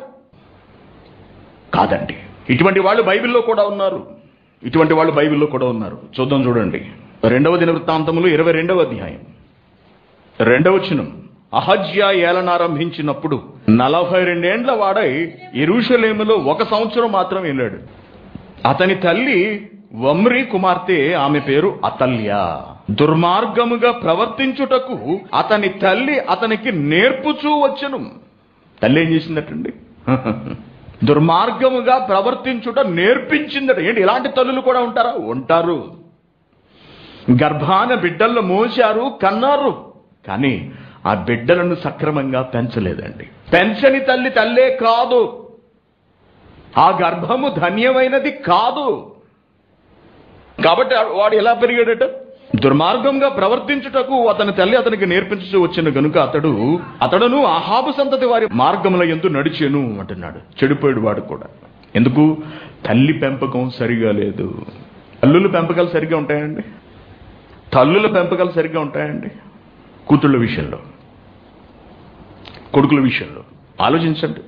[SPEAKER 1] కాదండి ఇటువంటి వాళ్ళు బైబిల్లో కూడా ఉన్నారు ఇటువంటి వాళ్ళు బైబిల్లో కూడా ఉన్నారు చూద్దాం చూడండి రెండవ దిన వృత్తాంతములు ఇరవై రెండవ అధ్యాయం రెండవ వచనం అహజ్యా ఏలనారంభించినప్పుడు నలభై రెండేండ్ల వాడై ఎరుషలేములో ఒక సంవత్సరం మాత్రం వెళ్ళాడు అతని తల్లి వమ్రి కుమార్తె ఆమె పేరు అతల్య దుర్మార్గముగా ప్రవర్తించుటకు అతని తల్లి అతనికి నేర్పుచూ వచ్చెను తల్లి ఏం చేసిందటండి దుర్మార్గముగా ప్రవర్తించుట నేర్పించిందట ఏంటి ఇలాంటి తల్లులు కూడా ఉంటారా ఉంటారు గర్భాన బిడ్డల్లో మోశారు కన్నారు కానీ ఆ బిడ్డలను సక్రమంగా పెంచలేదండి పెంచని తల్లి తల్లే కాదు ఆ గర్భము ధన్యమైనది కాదు కాబట్టి వాడు ఎలా పెరిగాడట దుర్మార్గంగా ప్రవర్తించుటకు అతని తల్లి అతనికి నేర్పించు వచ్చిన గనుక అతడు అతడును అహాబు సంతతి వారి మార్గముల ఎందు నడిచేను అంటున్నాడు చెడిపోయాడు వాడు కూడా ఎందుకు తల్లి పెంపకం సరిగా లేదు తల్లుల పెంపకాలు సరిగా ఉంటాయండి తల్లుల పెంపకాలు సరిగ్గా ఉంటాయండి కూతుళ్ళ విషయంలో కొడుకుల విషయంలో ఆలోచించండి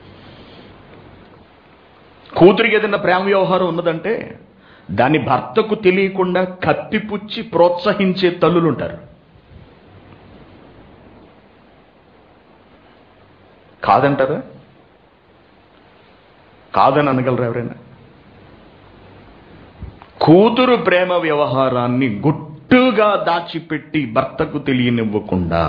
[SPEAKER 1] కూతురికి ఏదైనా ప్రేమ వ్యవహారం ఉన్నదంటే దాని భర్తకు తెలియకుండా కత్తిపుచ్చి ప్రోత్సహించే తల్లులు ఉంటారు కాదంటారా కాదని అనగలరా ఎవరైనా కూతురు ప్రేమ వ్యవహారాన్ని గుట్టుగా దాచిపెట్టి భర్తకు తెలియనివ్వకుండా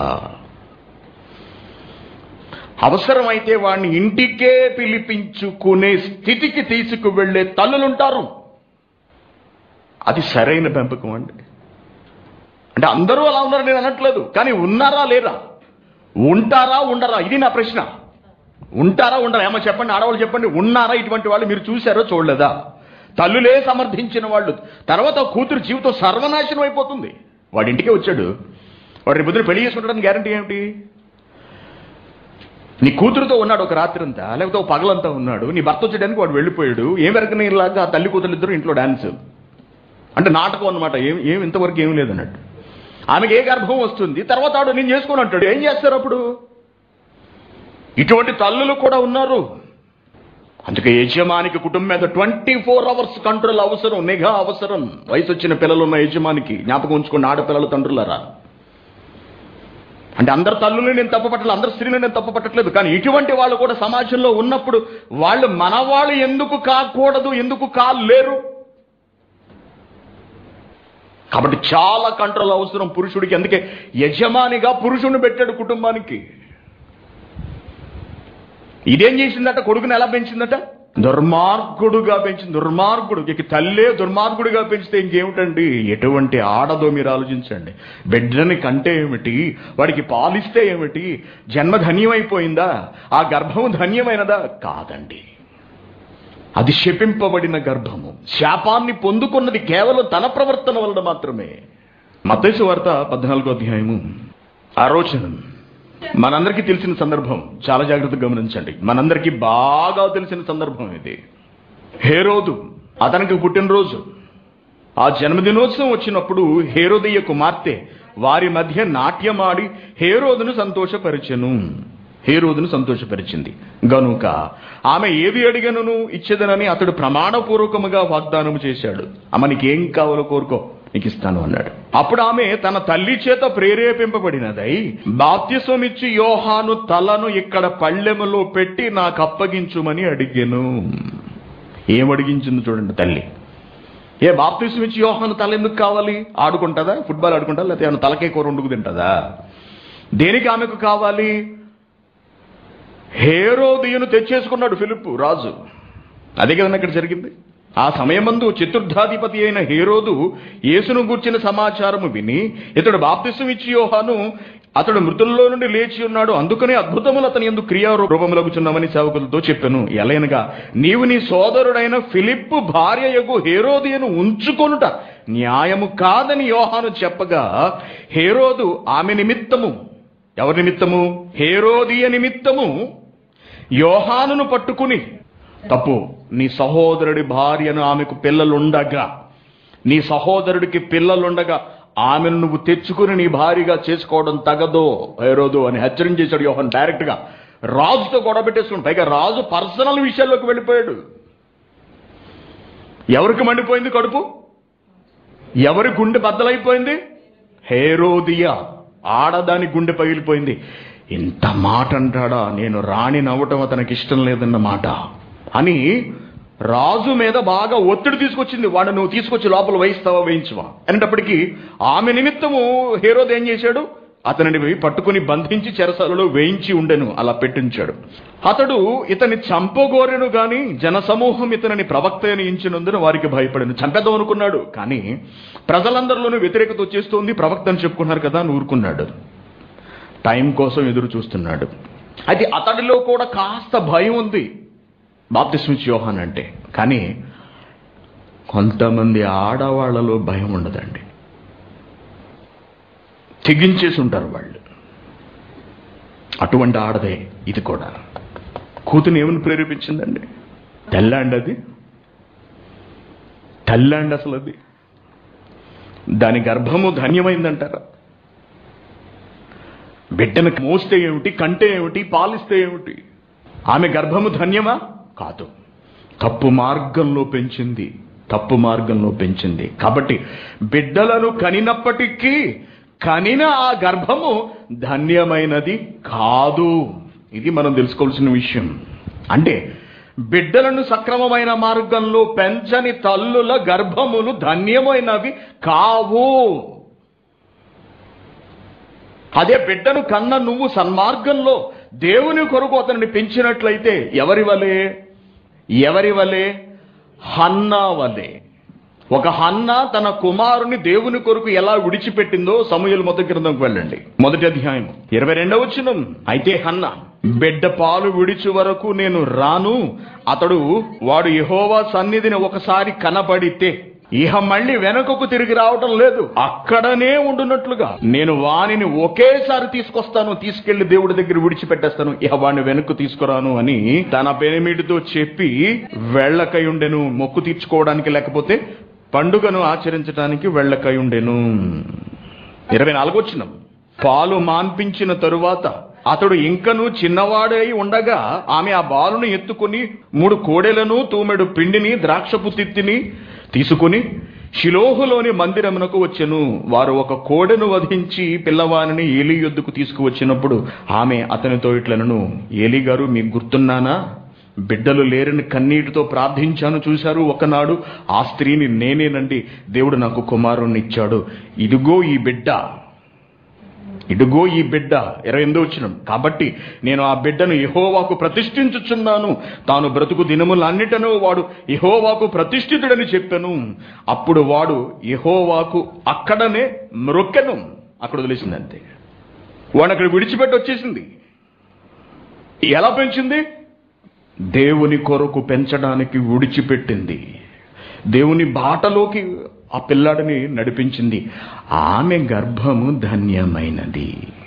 [SPEAKER 1] అవసరమైతే వాడిని ఇంటికే పిలిపించుకునే స్థితికి తీసుకువెళ్లే తల్లులుంటారు అది సరైన పెంపకం అండి అంటే అందరూ అలా ఉన్నారు నేను అనట్లేదు కానీ ఉన్నారా లేరా ఉంటారా ఉండరా ఇది నా ప్రశ్న ఉంటారా ఉండరా ఏమో చెప్పండి ఆడవాళ్ళు చెప్పండి ఉన్నారా ఇటువంటి వాళ్ళు మీరు చూశారో చూడలేదా తల్లులే సమర్థించిన వాళ్ళు తర్వాత కూతురు జీవితం సర్వనాశనం అయిపోతుంది వాడి ఇంటికే వచ్చాడు వాడు రేపు పొద్దున పెళ్లి చేసుకుంటాడని గ్యారంటీ ఏమిటి నీ కూతురుతో ఉన్నాడు ఒక రాత్రి అంతా లేకపోతే ఒక పగలంతా ఉన్నాడు నీ భర్త వచ్చేయడానికి వాడు వెళ్ళిపోయాడు ఏం వెరకని ఇలాగా ఆ తల్లి కూతురు ఇద్దరు ఇంట్లో డాన్స్ అంటే నాటకం అన్నమాట ఏం ఏం ఇంతవరకు ఏం లేదన్నట్టు ఆమెకి ఏ గర్భం వస్తుంది తర్వాత ఆడు నేను చేసుకుని అంటాడు ఏం చేస్తారు అప్పుడు ఇటువంటి తల్లులు కూడా ఉన్నారు అందుకే యజమానికి కుటుంబం మీద ట్వంటీ ఫోర్ అవర్స్ కంట్రోల్ అవసరం నిఘా అవసరం వయసు వచ్చిన పిల్లలు ఉన్న యజమానికి జ్ఞాపకం ఉంచుకోండి ఆడపిల్లలు తండ్రులరా అంటే అందరు తల్లులు నేను తప్పపట్టలేదు అందరు స్త్రీలు నేను తప్పపట్టట్లేదు కానీ ఇటువంటి వాళ్ళు కూడా సమాజంలో ఉన్నప్పుడు వాళ్ళు మనవాళ్ళు ఎందుకు కాకూడదు ఎందుకు కాలేరు కాబట్టి చాలా కంట్రోల్ అవసరం పురుషుడికి అందుకే యజమానిగా పురుషుడిని పెట్టాడు కుటుంబానికి ఇదేం చేసిందట కొడుకుని ఎలా పెంచిందట దుర్మార్గుడుగా పెంచింది దుర్మార్గుడు ఇక తల్లే దుర్మార్గుడిగా పెంచితే ఇంకేమిటండి ఎటువంటి ఆడదో మీరు ఆలోచించండి బిడ్డని కంటే ఏమిటి వాడికి పాలిస్తే ఏమిటి జన్మ ధన్యమైపోయిందా ఆ గర్భం ధన్యమైనదా కాదండి అది శపింపబడిన గర్భము శాపాన్ని పొందుకున్నది కేవలం తన ప్రవర్తన వలన మాత్రమే మతేసు వార్త పద్నాలుగో అధ్యాయము ఆరోచనం మనందరికీ తెలిసిన సందర్భం చాలా జాగ్రత్తగా గమనించండి మనందరికీ బాగా తెలిసిన సందర్భం ఇది హేరోదు అతనికి పుట్టినరోజు ఆ జన్మదినోత్సవం వచ్చినప్పుడు హేరోదయ్య కుమార్తె వారి మధ్య నాట్యమాడి హేరోదును సంతోషపరిచెను హేరోదును సంతోషపరిచింది గనుక ఆమె ఏది అడిగనును ఇచ్చేదనని అతడు ప్రమాణపూర్వకముగా వాగ్దానం చేశాడు అమ్మ నీకేం కావాలో కోరుకో నీకు ఇస్తాను అన్నాడు అప్పుడు ఆమె తన తల్లి చేత ప్రేరేపింపబడినదై బాప్తిస్వమిచ్చి యోహాను తలను ఇక్కడ పళ్ళెములో పెట్టి నాకు అప్పగించుమని అడిగాను ఏం అడిగించింది చూడండి తల్లి ఏ బాప్తిసం ఇచ్చి యోహాను తల ఎందుకు కావాలి ఆడుకుంటుందా ఫుట్బాల్ ఆడుకుంటుందా లేకపోతే ఏమైనా తలకే కూర వండుకు తింటుందా దేనికి ఆమెకు కావాలి హేరోదియును తెచ్చేసుకున్నాడు ఫిలిప్ రాజు అదే కదండి ఇక్కడ జరిగింది ఆ సమయమందు చతుర్థాధిపతి అయిన హేరోదు యేసును గూర్చిన సమాచారము విని ఇతడు బాప్తిసం ఇచ్చి యోహాను అతడు మృతుల్లో నుండి లేచి ఉన్నాడు అందుకనే అద్భుతములు అతని ఎందుకు క్రియారూపములగుచున్నామని సేవకులతో చెప్పాను ఎలయనగా నీవు నీ సోదరుడైన ఫిలిప్పు భార్యయగు హేరోదియను ఉంచుకొనుట న్యాయము కాదని యోహాను చెప్పగా హేరోదు ఆమె నిమిత్తము ఎవరి నిమిత్తము హేరోదియ నిమిత్తము యోహానును పట్టుకుని తప్పు నీ సహోదరుడి భార్యను ఆమెకు పిల్లలుండగా నీ సహోదరుడికి పిల్లలుండగా ఆమెను నువ్వు తెచ్చుకుని నీ భార్యగా చేసుకోవడం తగదో హేరోదు అని హెచ్చరించేశాడు యోహన్ డైరెక్ట్ గా రాజుతో గొడవ పెట్టేసుకుని పైగా రాజు పర్సనల్ విషయాల్లోకి వెళ్ళిపోయాడు ఎవరికి మండిపోయింది కడుపు ఎవరి గుండె బద్దలైపోయింది హేరోదియా ఆడదాని గుండె పగిలిపోయింది ఇంత మాట అంటాడా నేను రాణి నవ్వటం అతనికి ఇష్టం లేదన్న మాట అని రాజు మీద బాగా ఒత్తిడి తీసుకొచ్చింది వాడు నువ్వు తీసుకొచ్చి లోపల వేయిస్తావా వేయించవా అనేటప్పటికీ ఆమె నిమిత్తము హేరోద్ ఏం చేశాడు అతనిని పట్టుకుని బంధించి చెరసాలలో వేయించి ఉండెను అలా పెట్టించాడు అతడు ఇతని చంపగోరెను గాని జనసమూహం ఇతనిని ప్రవక్త అని ఎంచినందున వారికి భయపడను చంపేద్దాం అనుకున్నాడు కానీ ప్రజలందరిలోనూ వ్యతిరేకత వచ్చేస్తుంది ప్రవక్త అని చెప్పుకున్నారు కదా అని ఊరుకున్నాడు టైం కోసం ఎదురు చూస్తున్నాడు అయితే అతడిలో కూడా కాస్త భయం ఉంది బాప్తిస్మిచ్ యోహాన్ అంటే కానీ కొంతమంది ఆడవాళ్లలో భయం ఉండదండి తెగించేసి ఉంటారు వాళ్ళు అటువంటి ఆడదే ఇది కూడా కూతుని ఏమని ప్రేరేపించిందండి తెల్లాండి అది తెల్లాండి అసలు అది దాని గర్భము ధన్యమైందంటారా బిడ్డను మోస్తే ఏమిటి కంటే ఏమిటి పాలిస్తే ఏమిటి ఆమె గర్భము ధన్యమా కాదు తప్పు మార్గంలో పెంచింది తప్పు మార్గంలో పెంచింది కాబట్టి బిడ్డలను కనినప్పటికీ కనిన ఆ గర్భము ధన్యమైనది కాదు ఇది మనం తెలుసుకోవాల్సిన విషయం అంటే బిడ్డలను సక్రమమైన మార్గంలో పెంచని తల్లుల గర్భములు ధన్యమైనవి కావు అదే బిడ్డను కన్న నువ్వు సన్మార్గంలో దేవుని కొరకు అతనిని పెంచినట్లయితే ఎవరి వలె ఎవరి వలె హన్నా వలె ఒక హన్న తన కుమారుని దేవుని కొరకు ఎలా విడిచిపెట్టిందో సమూహలు మొదటి గ్రంథంకి వెళ్ళండి మొదటి అధ్యాయం ఇరవై రెండవ వచనం అయితే హన్న బిడ్డ పాలు విడిచి వరకు నేను రాను అతడు వాడు యెహోవా సన్నిధిని ఒకసారి కనబడితే ఇహ మళ్ళీ వెనకకు తిరిగి రావటం లేదు అక్కడనే ఉండున్నట్లుగా నేను వానిని ఒకేసారి తీసుకొస్తాను తీసుకెళ్లి దేవుడి దగ్గర విడిచిపెట్టేస్తాను ఇహ వాడిని వెనక్కు తీసుకురాను అని తన పెనిమిటితో చెప్పి వెళ్ళకై ఉండెను మొక్కు తీర్చుకోవడానికి లేకపోతే పండుగను ఆచరించడానికి వెళ్ళకై ఉండెను ఇరవై నాలుగు వచ్చిన పాలు మాన్పించిన తరువాత అతడు ఇంకను చిన్నవాడై ఉండగా ఆమె ఆ బాలును ఎత్తుకుని మూడు కోడెలను తూమెడు పిండిని ద్రాక్షపు తిత్తిని తీసుకుని షిలోహులోని మందిరమునకు వచ్చెను వారు ఒక కోడెను వధించి పిల్లవానిని ఏలి యొద్దకు తీసుకువచ్చినప్పుడు ఆమె అతనితో ఇట్లనను ఏలి గారు మీకు గుర్తున్నానా బిడ్డలు లేరని కన్నీటితో ప్రార్థించాను చూశారు ఒకనాడు ఆ స్త్రీని నేనేనండి దేవుడు నాకు కుమారుణ్ణి ఇచ్చాడు ఇదిగో ఈ బిడ్డ ఇదిగో ఈ బిడ్డ ఇరవై ఎనిమిదో వచ్చిన కాబట్టి నేను ఆ బిడ్డను యహోవాకు ప్రతిష్ఠించుచున్నాను తాను బ్రతుకు దినములన్నిటను వాడు యహోవాకు ప్రతిష్ఠితుడని చెప్పాను అప్పుడు వాడు యహోవాకు అక్కడనే మ్రొక్కెను అక్కడ వదిలేసింది అంతే వాడు అక్కడ విడిచిపెట్టి వచ్చేసింది ఎలా పెంచింది దేవుని కొరకు పెంచడానికి విడిచిపెట్టింది దేవుని బాటలోకి ఆ పిల్లాడిని నడిపించింది ఆమె గర్భము ధన్యమైనది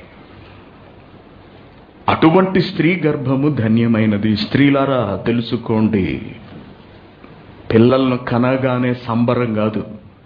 [SPEAKER 1] అటువంటి స్త్రీ గర్భము ధన్యమైనది స్త్రీలారా తెలుసుకోండి పిల్లలను కనగానే సంబరం కాదు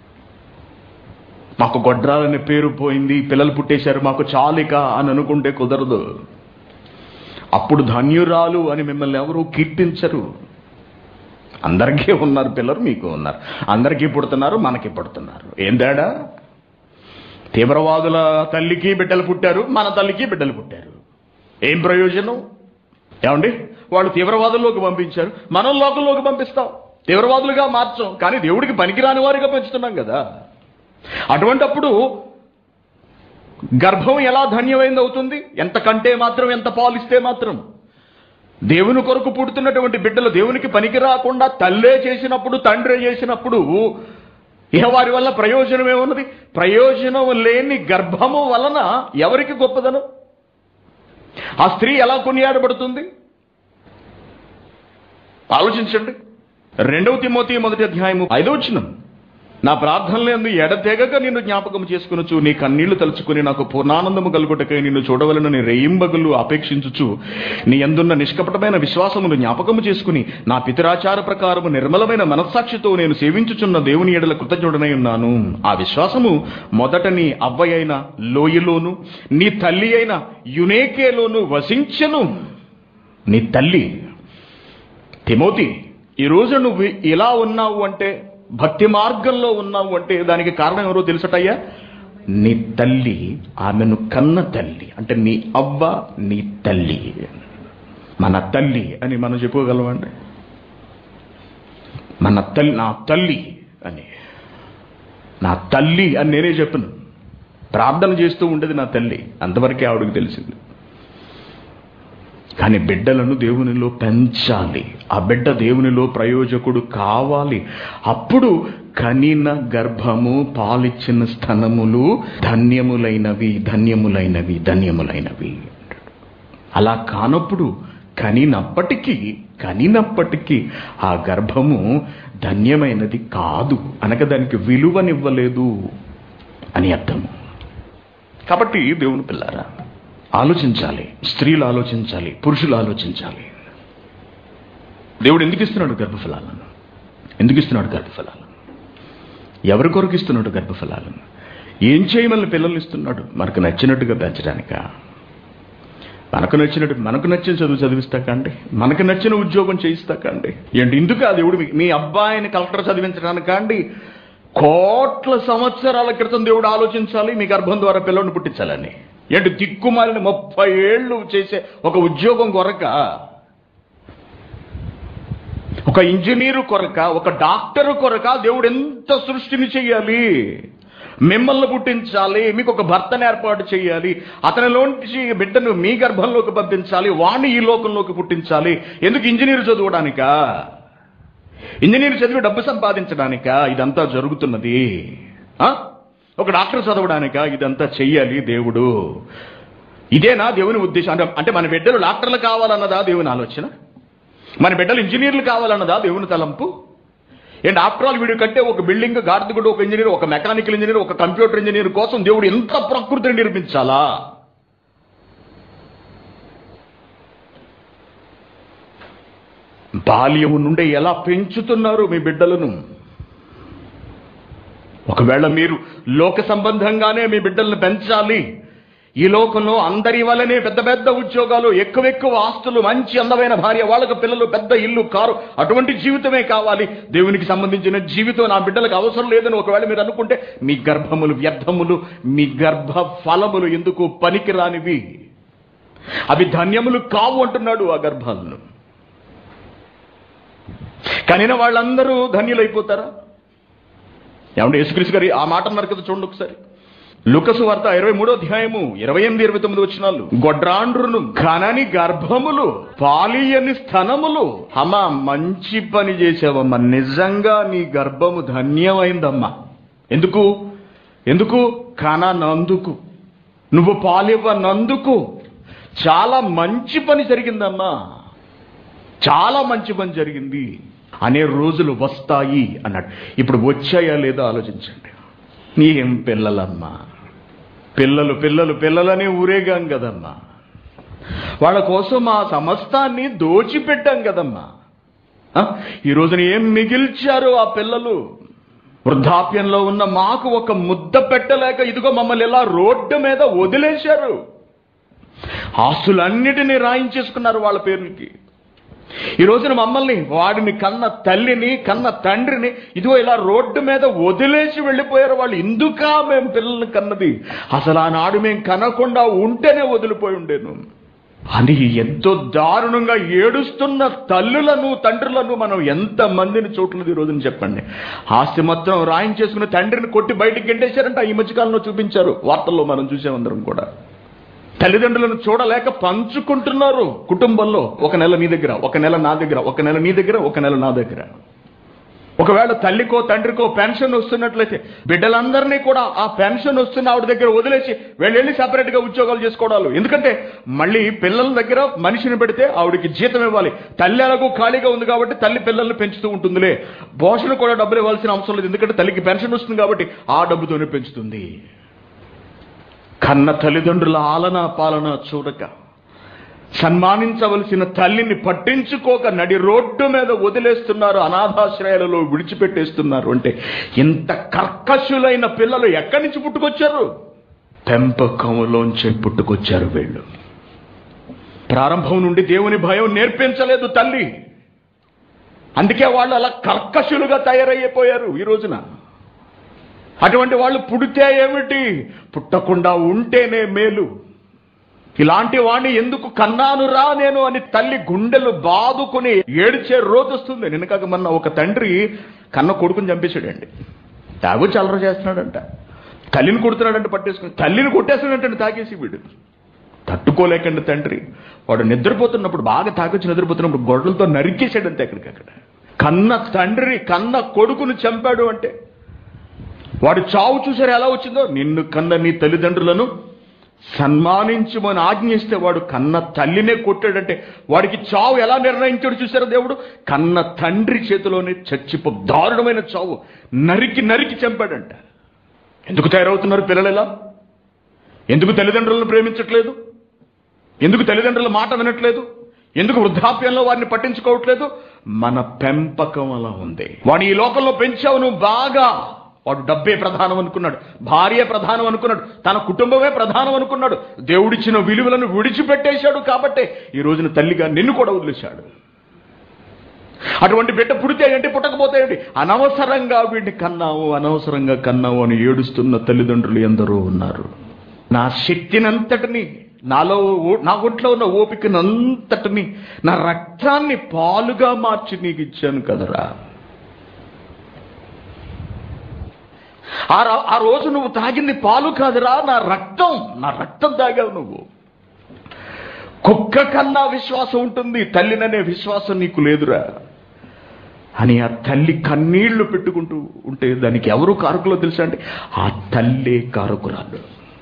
[SPEAKER 1] మాకు గొడ్రాలనే పేరు పోయింది పిల్లలు పుట్టేశారు మాకు చాలిక అని అనుకుంటే కుదరదు అప్పుడు ధన్యురాలు అని మిమ్మల్ని ఎవరు కీర్తించరు అందరికీ ఉన్నారు పిల్లలు మీకు ఉన్నారు అందరికీ పుడుతున్నారు మనకి పుడుతున్నారు ఏం తేడా తీవ్రవాదుల తల్లికి బిడ్డలు పుట్టారు మన తల్లికి బిడ్డలు పుట్టారు ఏం ప్రయోజనం ఏమండి వాళ్ళు తీవ్రవాదుల్లోకి పంపించారు మనం లోకంలోకి పంపిస్తాం తీవ్రవాదులుగా మార్చం కానీ దేవుడికి పనికిరాని వారిగా పెంచుతున్నాం కదా అటువంటప్పుడు గర్భం ఎలా ధన్యమైంది అవుతుంది ఎంతకంటే మాత్రం ఎంత పాలిస్తే మాత్రం దేవుని కొరకు పుడుతున్నటువంటి బిడ్డలు దేవునికి పనికి రాకుండా తల్లే చేసినప్పుడు తండ్రే చేసినప్పుడు ఇహ వారి వల్ల ప్రయోజనం ఏమున్నది ప్రయోజనం లేని గర్భము వలన ఎవరికి గొప్పదనం ఆ స్త్రీ ఎలా కొనియాడబడుతుంది ఆలోచించండి రెండవ తిమోతి మొదటి అధ్యాయము ఐదో వచ్చిన నా ప్రార్థనలందు ఎడతెగక నిన్ను జ్ఞాపకం చేసుకునొచ్చు నీ కన్నీళ్లు తలుచుకుని నాకు పూర్ణానందము కలుగుటకై నిన్ను చూడవలనని రేయింబగులు ఆపేక్షించుచు నీ అందున్న నిష్కపటమైన విశ్వాసమును జ్ఞాపకము చేసుకుని నా పితరాచార ప్రకారము నిర్మలమైన మనస్సాక్షితో నేను సేవించుచున్న దేవుని ఎడల కృతజ్ఞుడనై ఉన్నాను ఆ విశ్వాసము మొదట నీ అవ్వయైన లోయలోను నీ తల్లి అయిన యునేకేలోను వసించెను నీ తల్లి తిమోతి ఈరోజు నువ్వు ఇలా ఉన్నావు అంటే భక్తి మార్గంలో ఉన్నావు అంటే దానికి కారణం ఎవరో తెలుసటయ్యా నీ తల్లి ఆమెను కన్న తల్లి అంటే నీ అవ్వ నీ తల్లి మన తల్లి అని మనం చెప్పుకోగలమండి మన తల్లి నా తల్లి అని నా తల్లి అని నేనే చెప్పను ప్రార్థన చేస్తూ ఉండేది నా తల్లి అంతవరకే ఆవిడకి తెలిసింది కానీ బిడ్డలను దేవునిలో పెంచాలి ఆ బిడ్డ దేవునిలో ప్రయోజకుడు కావాలి అప్పుడు కనిన గర్భము పాలిచ్చిన స్థనములు ధన్యములైనవి ధన్యములైనవి ధన్యములైనవి అలా కానప్పుడు కనినప్పటికీ కనినప్పటికీ ఆ గర్భము ధన్యమైనది కాదు అనగా దానికి విలువనివ్వలేదు అని అర్థము కాబట్టి దేవుని పిల్లారా ఆలోచించాలి స్త్రీలు ఆలోచించాలి పురుషులు ఆలోచించాలి దేవుడు ఎందుకు ఇస్తున్నాడు గర్భఫలాలను ఎందుకు ఇస్తున్నాడు గర్భఫలాలను ఎవరి కొరకు ఇస్తున్నాడు గర్భఫలాలను ఏం చేయమని పిల్లలు ఇస్తున్నాడు మనకు నచ్చినట్టుగా పెంచడానికా మనకు నచ్చినట్టు మనకు నచ్చిన చదువు చదివిస్తాకండి మనకు నచ్చిన ఉద్యోగం చేయిస్తాకండి ఏంటి ఇందుకు ఆ దేవుడు మీ- మీ అబ్బాయిని కలెక్టర్ చదివించడానికండి కోట్ల సంవత్సరాల క్రితం దేవుడు ఆలోచించాలి మీ గర్భం ద్వారా పిల్లల్ని పుట్టించాలని ఏంటి దిక్కుమాలిన ముప్పై ఏళ్ళు చేసే ఒక ఉద్యోగం కొరక ఒక ఇంజనీరు కొరక ఒక డాక్టర్ కొరక దేవుడు ఎంత సృష్టిని చెయ్యాలి మిమ్మల్ని పుట్టించాలి మీకు ఒక భర్తను ఏర్పాటు చేయాలి అతనిలోంచి బిడ్డను మీ గర్భంలోకి పంపించాలి వాణ్ణి ఈ లోకంలోకి పుట్టించాలి ఎందుకు ఇంజనీర్ చదవడానికా ఇంజనీర్ చదివి డబ్బు సంపాదించడానికా ఇదంతా జరుగుతున్నది ఆ? ఒక డాక్టర్ చదవడానికా ఇదంతా చెయ్యాలి దేవుడు ఇదేనా దేవుని ఉద్దేశం అంటే అంటే మన బిడ్డలు డాక్టర్లు కావాలన్నదా దేవుని ఆలోచన మన బిడ్డలు ఇంజనీర్లు కావాలన్నదా దేవుని తలంపు ఏంటి ఆఫ్టర్ ఆల్ వీడు కంటే ఒక బిల్డింగ్ గార్డుగుడు ఒక ఇంజనీర్ ఒక మెకానికల్ ఇంజనీర్ ఒక కంప్యూటర్ ఇంజనీర్ కోసం దేవుడు ఎంత ప్రకృతిని నిర్మించాలా బాల్యము నుండే ఎలా పెంచుతున్నారు మీ బిడ్డలను ఒకవేళ మీరు లోక సంబంధంగానే మీ బిడ్డలను పెంచాలి ఈ లోకంలో అందరి వల్లనే పెద్ద పెద్ద ఉద్యోగాలు ఎక్కువ ఎక్కువ ఆస్తులు మంచి అందమైన భార్య వాళ్ళకు పిల్లలు పెద్ద ఇల్లు కారు అటువంటి జీవితమే కావాలి దేవునికి సంబంధించిన జీవితం నా బిడ్డలకు అవసరం లేదని ఒకవేళ మీరు అనుకుంటే మీ గర్భములు వ్యర్థములు మీ గర్భ ఫలములు ఎందుకు పనికిరానివి అవి ధన్యములు కావు అంటున్నాడు ఆ గర్భాలను కనిన వాళ్ళందరూ ధన్యులైపోతారా ఏమంటే యేసుక్రీస్తు గారి ఆ మాట అన్నారు కదా చూడండి ఒకసారి లుకసు వార్త ఇరవై మూడో అధ్యాయము ఇరవై ఎనిమిది ఇరవై తొమ్మిది వచ్చినాలు గొడ్రాండ్రును ఘనని గర్భములు పాలియని స్థనములు అమ్మ మంచి పని చేసావమ్మా నిజంగా నీ గర్భము ధన్యమైందమ్మా ఎందుకు ఎందుకు కననందుకు నువ్వు పాలివ్వనందుకు చాలా మంచి పని జరిగిందమ్మా చాలా మంచి పని జరిగింది అనే రోజులు వస్తాయి అన్నాడు ఇప్పుడు వచ్చాయా లేదో ఆలోచించండి ఏం పిల్లలమ్మా పిల్లలు పిల్లలు పిల్లలని ఊరేగాం కదమ్మా వాళ్ళ కోసం ఆ సమస్తాన్ని దోచిపెట్టాం కదమ్మా ఆ? ఈ రోజున ఏం మిగిల్చారు ఆ పిల్లలు వృద్ధాప్యంలో ఉన్న మాకు ఒక ముద్ద పెట్టలేక ఇదిగో మమ్మల్ని ఇలా రోడ్డు మీద వదిలేశారు ఆస్తులన్నిటినీ రాయించేసుకున్నారు వాళ్ళ పేర్లకి ఈ రోజున మమ్మల్ని వాడిని కన్న తల్లిని కన్న తండ్రిని ఇదిగో ఇలా రోడ్డు మీద వదిలేసి వెళ్ళిపోయారు వాళ్ళు ఇందుకా మేము పిల్లల్ని కన్నది అసలు ఆనాడు మేము కనకుండా ఉంటేనే వదిలిపోయి ఉండేను అని ఎంతో దారుణంగా ఏడుస్తున్న తల్లులను తండ్రులను మనం ఎంత మందిని చూడలేదు ఈ రోజున చెప్పండి ఆస్తి మొత్తం రాయించేసుకుని తండ్రిని కొట్టి బయటికి గెంటేశారంట ఈ మధ్యకాలంలో చూపించారు వార్తల్లో మనం చూసామందరం కూడా తల్లిదండ్రులను చూడలేక పంచుకుంటున్నారు కుటుంబంలో ఒక నెల నీ దగ్గర ఒక నెల నా దగ్గర ఒక నెల నీ దగ్గర ఒక నెల నా దగ్గర ఒకవేళ తల్లికో తండ్రికో పెన్షన్ వస్తున్నట్లయితే బిడ్డలందరినీ కూడా ఆ పెన్షన్ వస్తున్న ఆవిడ దగ్గర వదిలేసి వెళ్ళి సెపరేట్ గా ఉద్యోగాలు చేసుకోవడాలు ఎందుకంటే మళ్ళీ పిల్లల దగ్గర మనిషిని పెడితే ఆవిడకి జీతం ఇవ్వాలి తల్లి ఎలాగో ఖాళీగా ఉంది కాబట్టి తల్లి పిల్లల్ని పెంచుతూ ఉంటుందిలే పోషణ కూడా డబ్బులు ఇవ్వాల్సిన అవసరం లేదు ఎందుకంటే తల్లికి పెన్షన్ వస్తుంది కాబట్టి ఆ డబ్బుతోనే పెంచుతుంది కన్న తల్లిదండ్రుల ఆలన పాలన చూడక సన్మానించవలసిన తల్లిని పట్టించుకోక నడి రోడ్డు మీద వదిలేస్తున్నారు అనాథాశ్రయాలలో విడిచిపెట్టేస్తున్నారు అంటే ఇంత కర్కశులైన పిల్లలు ఎక్కడి నుంచి పుట్టుకొచ్చారు పెంపకంలోంచి పుట్టుకొచ్చారు వీళ్ళు ప్రారంభం నుండి దేవుని భయం నేర్పించలేదు తల్లి అందుకే వాళ్ళు అలా కర్కశులుగా తయారయ్యిపోయారు ఈ రోజున అటువంటి వాళ్ళు పుడితే ఏమిటి పుట్టకుండా ఉంటేనే మేలు ఇలాంటి వాడిని ఎందుకు కన్నానురా నేను అని తల్లి గుండెలు బాదుకుని ఏడ్చే రోజు వస్తుంది నిన్న కాక మొన్న ఒక తండ్రి కన్న కొడుకుని చంపేశాడండి తాగు చలర చేస్తున్నాడంట తల్లిని కొడుతున్నాడంట పట్టేసుకుని తల్లిని కొట్టేస్తున్నాడంటే తాగేసి వీడు తట్టుకోలేకండి తండ్రి వాడు నిద్రపోతున్నప్పుడు బాగా తాగొచ్చి నిద్రపోతున్నప్పుడు గొడ్డలతో నరికేశాడంతే ఎక్కడికక్కడ కన్న తండ్రి కన్న కొడుకును చంపాడు అంటే వాడు చావు చూసారు ఎలా వచ్చిందో నిన్ను కన్న నీ తల్లిదండ్రులను సన్మానించమని ఆజ్ఞిస్తే వాడు కన్న తల్లినే కొట్టాడంటే వాడికి చావు ఎలా నిర్ణయించాడు చూసారా దేవుడు కన్న తండ్రి చేతిలోనే చచ్చిపో దారుణమైన చావు నరికి నరికి చంపాడంట ఎందుకు తయారవుతున్నారు పిల్లలు ఎలా ఎందుకు తల్లిదండ్రులను ప్రేమించట్లేదు ఎందుకు తల్లిదండ్రుల మాట వినట్లేదు ఎందుకు వృద్ధాప్యంలో వారిని పట్టించుకోవట్లేదు మన పెంపకం అలా ఉంది వాడిని ఈ లోకంలో పెంచావు నువ్వు బాగా వాడు డబ్బే ప్రధానం అనుకున్నాడు భార్య ప్రధానం అనుకున్నాడు తన కుటుంబమే ప్రధానం అనుకున్నాడు దేవుడిచ్చిన విలువలను విడిచిపెట్టేశాడు కాబట్టే ఈ రోజున తల్లిగా నిన్ను కూడా వదిలేశాడు అటువంటి బిడ్డ పుడితే ఏంటి పుట్టకపోతే ఏంటి అనవసరంగా వీడిని కన్నావు అనవసరంగా కన్నావు అని ఏడుస్తున్న తల్లిదండ్రులు ఎందరో ఉన్నారు నా శక్తినంతటిని నాలో ఓ- నా ఒంట్లో ఉన్న ఓపికనంతటిని నా రక్తాన్ని పాలుగా మార్చి నీకు ఇచ్చాను కదరా ఆ ర- ఆ రోజు నువ్వు తాగింది పాలు కాదురా నా రక్తం నా రక్తం తాగావు నువ్వు కుక్క కన్నా విశ్వాసం ఉంటుంది తల్లిననే విశ్వాసం నీకు లేదురా అని ఆ తల్లి కన్నీళ్లు పెట్టుకుంటూ ఉంటే దానికి ఎవరు కారకులో తెలుసా అంటే ఆ తల్లే కారకురాలు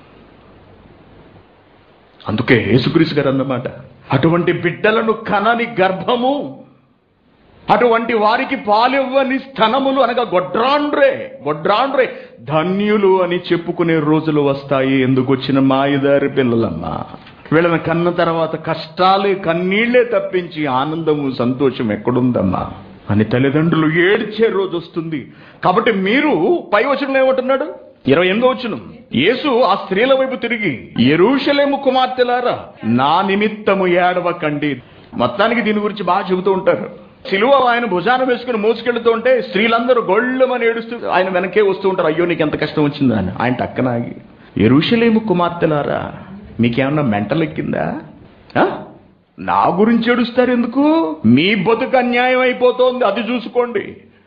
[SPEAKER 1] అందుకే యేసుక్రీస్తు గారు అన్నమాట అటువంటి బిడ్డలను కనని గర్భము అటువంటి వారికి పాలివ్వని స్థనములు అనగా గొడ్రాండ్రే గొడ్రాండ్రే ధన్యులు అని చెప్పుకునే రోజులు వస్తాయి ఎందుకు వచ్చిన మాయదారి పిల్లలమ్మా వీళ్ళని కన్న తర్వాత కష్టాలే కన్నీళ్లే తప్పించి ఆనందము సంతోషం ఎక్కడుందమ్మా అని తల్లిదండ్రులు ఏడ్చే రోజు వస్తుంది కాబట్టి మీరు పై వచనంలో ఏమంటున్నాడు ఇరవై ఎనిమిదో వచనం యేసు ఆ స్త్రీల వైపు తిరిగి ఎరుషలేము కుమార్తెలారా నా నిమిత్తము ఏడవకండి మొత్తానికి దీని గురించి బాగా చెబుతూ ఉంటారు సిలువ ఆయన భుజాన వేసుకుని మోసుకెళ్తూ ఉంటే స్త్రీలందరూ గొళ్ళమని ఏడుస్తూ ఆయన వెనకే వస్తూ ఉంటారు అయ్యో నీకు ఎంత కష్టం వచ్చిందా అని ఆయన టక్కనాగి ఎరుషలేము కుమార్తెలారా మీకేమన్నా మెంటల్ ఎక్కిందా ఆ? నా గురించి ఏడుస్తారు ఎందుకు మీ బతుకు అన్యాయం అయిపోతోంది అది చూసుకోండి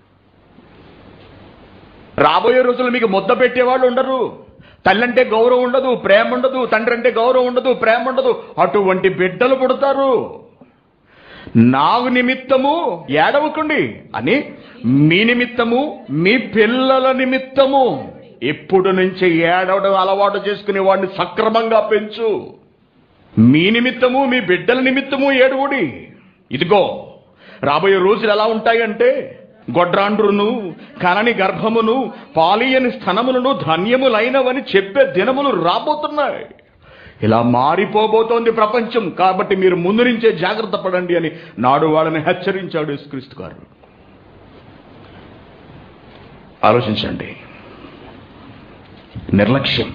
[SPEAKER 1] రాబోయే రోజుల్లో మీకు ముద్ద పెట్టేవాళ్ళు ఉండరు తల్లంటే గౌరవం ఉండదు ప్రేమ ఉండదు తండ్రి అంటే గౌరవం ఉండదు ప్రేమ ఉండదు అటువంటి బిడ్డలు పుడతారు నాకు నిమిత్తము ఏడవకండి అని మీ నిమిత్తము మీ పిల్లల నిమిత్తము ఎప్పుడు నుంచి ఏడవడం అలవాటు చేసుకునే వాడిని సక్రమంగా పెంచు మీ నిమిత్తము మీ బిడ్డల నిమిత్తము ఏడుగుడి ఇదిగో రాబోయే రోజులు ఎలా ఉంటాయంటే గొడ్రాండ్రును కనని గర్భమును పాలియని స్థనములను ధన్యములైనవని చెప్పే దినములు రాబోతున్నాయి ఇలా మారిపోబోతోంది ప్రపంచం కాబట్టి మీరు ముందు నుంచే జాగ్రత్త పడండి అని నాడు వాళ్ళని హెచ్చరించాడు యేసుక్రీస్తు గారు ఆలోచించండి నిర్లక్ష్యం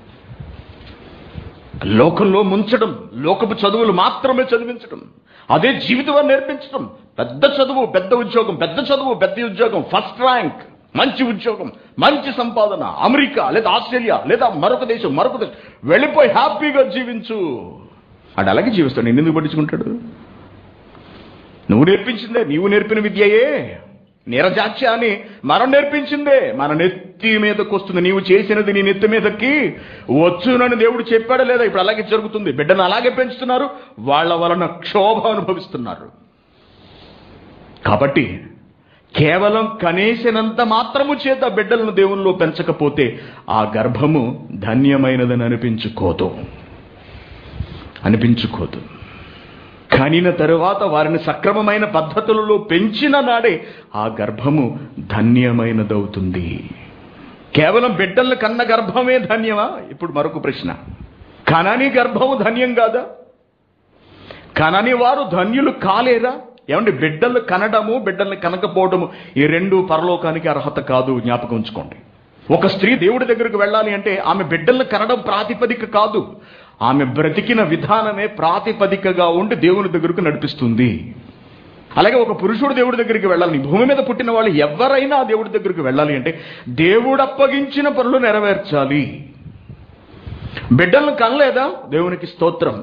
[SPEAKER 1] లోకంలో ముంచడం లోకపు చదువులు మాత్రమే చదివించడం అదే జీవితం అని నేర్పించడం పెద్ద చదువు పెద్ద ఉద్యోగం పెద్ద చదువు పెద్ద ఉద్యోగం ఫస్ట్ ర్యాంక్ మంచి ఉద్యోగం మంచి సంపాదన అమెరికా లేదా ఆస్ట్రేలియా లేదా మరొక దేశం మరొక దేశం వెళ్ళిపోయి హ్యాపీగా జీవించు ఆడు అలాగే జీవిస్తాడు నిన్ను ఎందుకు పట్టించుకుంటాడు నువ్వు నేర్పించిందే నీవు నేర్పిన విద్యయే నీరజాచ్య అని మనం నేర్పించిందే మన నెత్తి మీదకి వస్తుంది నీవు చేసినది నీ నెత్తి మీదకి వచ్చునని దేవుడు చెప్పాడా లేదా ఇప్పుడు అలాగే జరుగుతుంది బిడ్డను అలాగే పెంచుతున్నారు వాళ్ళ వలన క్షోభ అనుభవిస్తున్నారు కాబట్టి కేవలం కనేసినంత మాత్రము చేత బిడ్డలను దేవునిలో పెంచకపోతే ఆ గర్భము ధన్యమైనదని అనిపించుకోదు అనిపించుకోదు కనిన తరువాత వారిని సక్రమమైన పద్ధతులలో పెంచిన నాడే ఆ గర్భము ధన్యమైనదవుతుంది కేవలం బిడ్డల కన్న గర్భమే ధన్యమా ఇప్పుడు మరొక ప్రశ్న కనని గర్భము ధన్యం కాదా కనని వారు ధన్యులు కాలేరా ఏమండి బిడ్డలు కనడము బిడ్డల్ని కనకపోవడము ఈ రెండు పరలోకానికి అర్హత కాదు జ్ఞాపకం ఉంచుకోండి ఒక స్త్రీ దేవుడి దగ్గరకు వెళ్ళాలి అంటే ఆమె బిడ్డల్ని కనడం ప్రాతిపదిక కాదు ఆమె బ్రతికిన విధానమే ప్రాతిపదికగా ఉండి దేవుని దగ్గరకు నడిపిస్తుంది అలాగే ఒక పురుషుడు దేవుడి దగ్గరికి వెళ్ళాలి భూమి మీద పుట్టిన వాళ్ళు ఎవరైనా ఆ దేవుడి దగ్గరికి వెళ్ళాలి అంటే దేవుడు అప్పగించిన పనులు నెరవేర్చాలి బిడ్డలను కనలేదా దేవునికి స్తోత్రం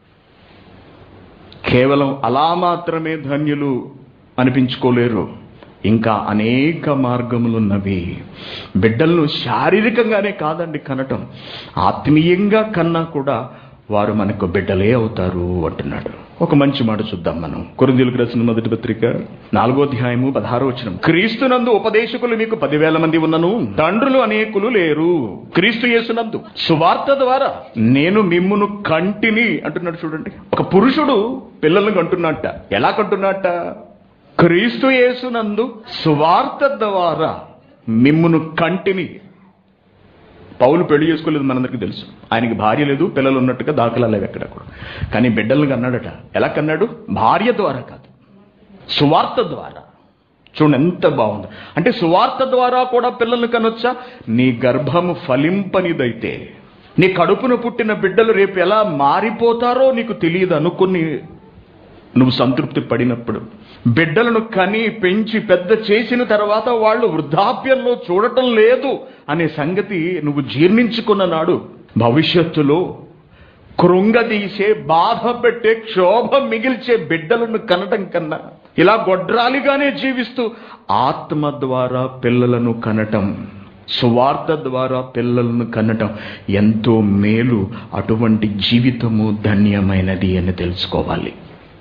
[SPEAKER 1] కేవలం అలా మాత్రమే ధన్యులు అనిపించుకోలేరు ఇంకా అనేక మార్గములున్నవి బిడ్డలను శారీరకంగానే కాదండి కనటం ఆత్మీయంగా కన్నా కూడా వారు మనకు బిడ్డలే అవుతారు అంటున్నాడు ఒక మంచి మాట చూద్దాం మనం కొరిందీలకు రాసిన మొదటి పత్రిక నాలుగో అధ్యాయము పదహారో వచనం క్రీస్తునందు ఉపదేశకులు మీకు పదివేల మంది ఉన్నను తండ్రులు అనేకులు లేరు క్రీస్తు యేసునందు సువార్త ద్వారా నేను మిమ్మును కంటిని అంటున్నాడు చూడండి ఒక పురుషుడు పిల్లలను కంటున్నట్ట ఎలా కంటున్నట్ట క్రీస్తు యేసునందు సువార్త ద్వారా మిమ్మును కంటిని పౌలు పెళ్లి చేసుకోలేదు మనందరికీ తెలుసు ఆయనకి భార్య లేదు పిల్లలు ఉన్నట్టుగా దాఖలా లేవు ఎక్కడ కూడా కానీ బిడ్డలను కన్నాడట ఎలా కన్నాడు భార్య ద్వారా కాదు సువార్త ద్వారా చూడండి ఎంత బాగుంది అంటే సువార్త ద్వారా కూడా పిల్లల్ని కనొచ్చా నీ గర్భము ఫలింపనిదైతే నీ కడుపున పుట్టిన బిడ్డలు రేపు ఎలా మారిపోతారో నీకు తెలియదు అనుకుని నువ్వు సంతృప్తి పడినప్పుడు బిడ్డలను కని పెంచి పెద్ద చేసిన తర్వాత వాళ్ళు వృద్ధాప్యంలో చూడటం లేదు అనే సంగతి నువ్వు జీర్ణించుకున్న నాడు భవిష్యత్తులో కృంగదీసే బాధ పెట్టే క్షోభ మిగిల్చే బిడ్డలను కనటం కన్నా ఇలా గొడ్రాలిగానే జీవిస్తూ ఆత్మ ద్వారా పిల్లలను కనటం సువార్త ద్వారా పిల్లలను కనటం ఎంతో మేలు అటువంటి జీవితము ధన్యమైనది అని తెలుసుకోవాలి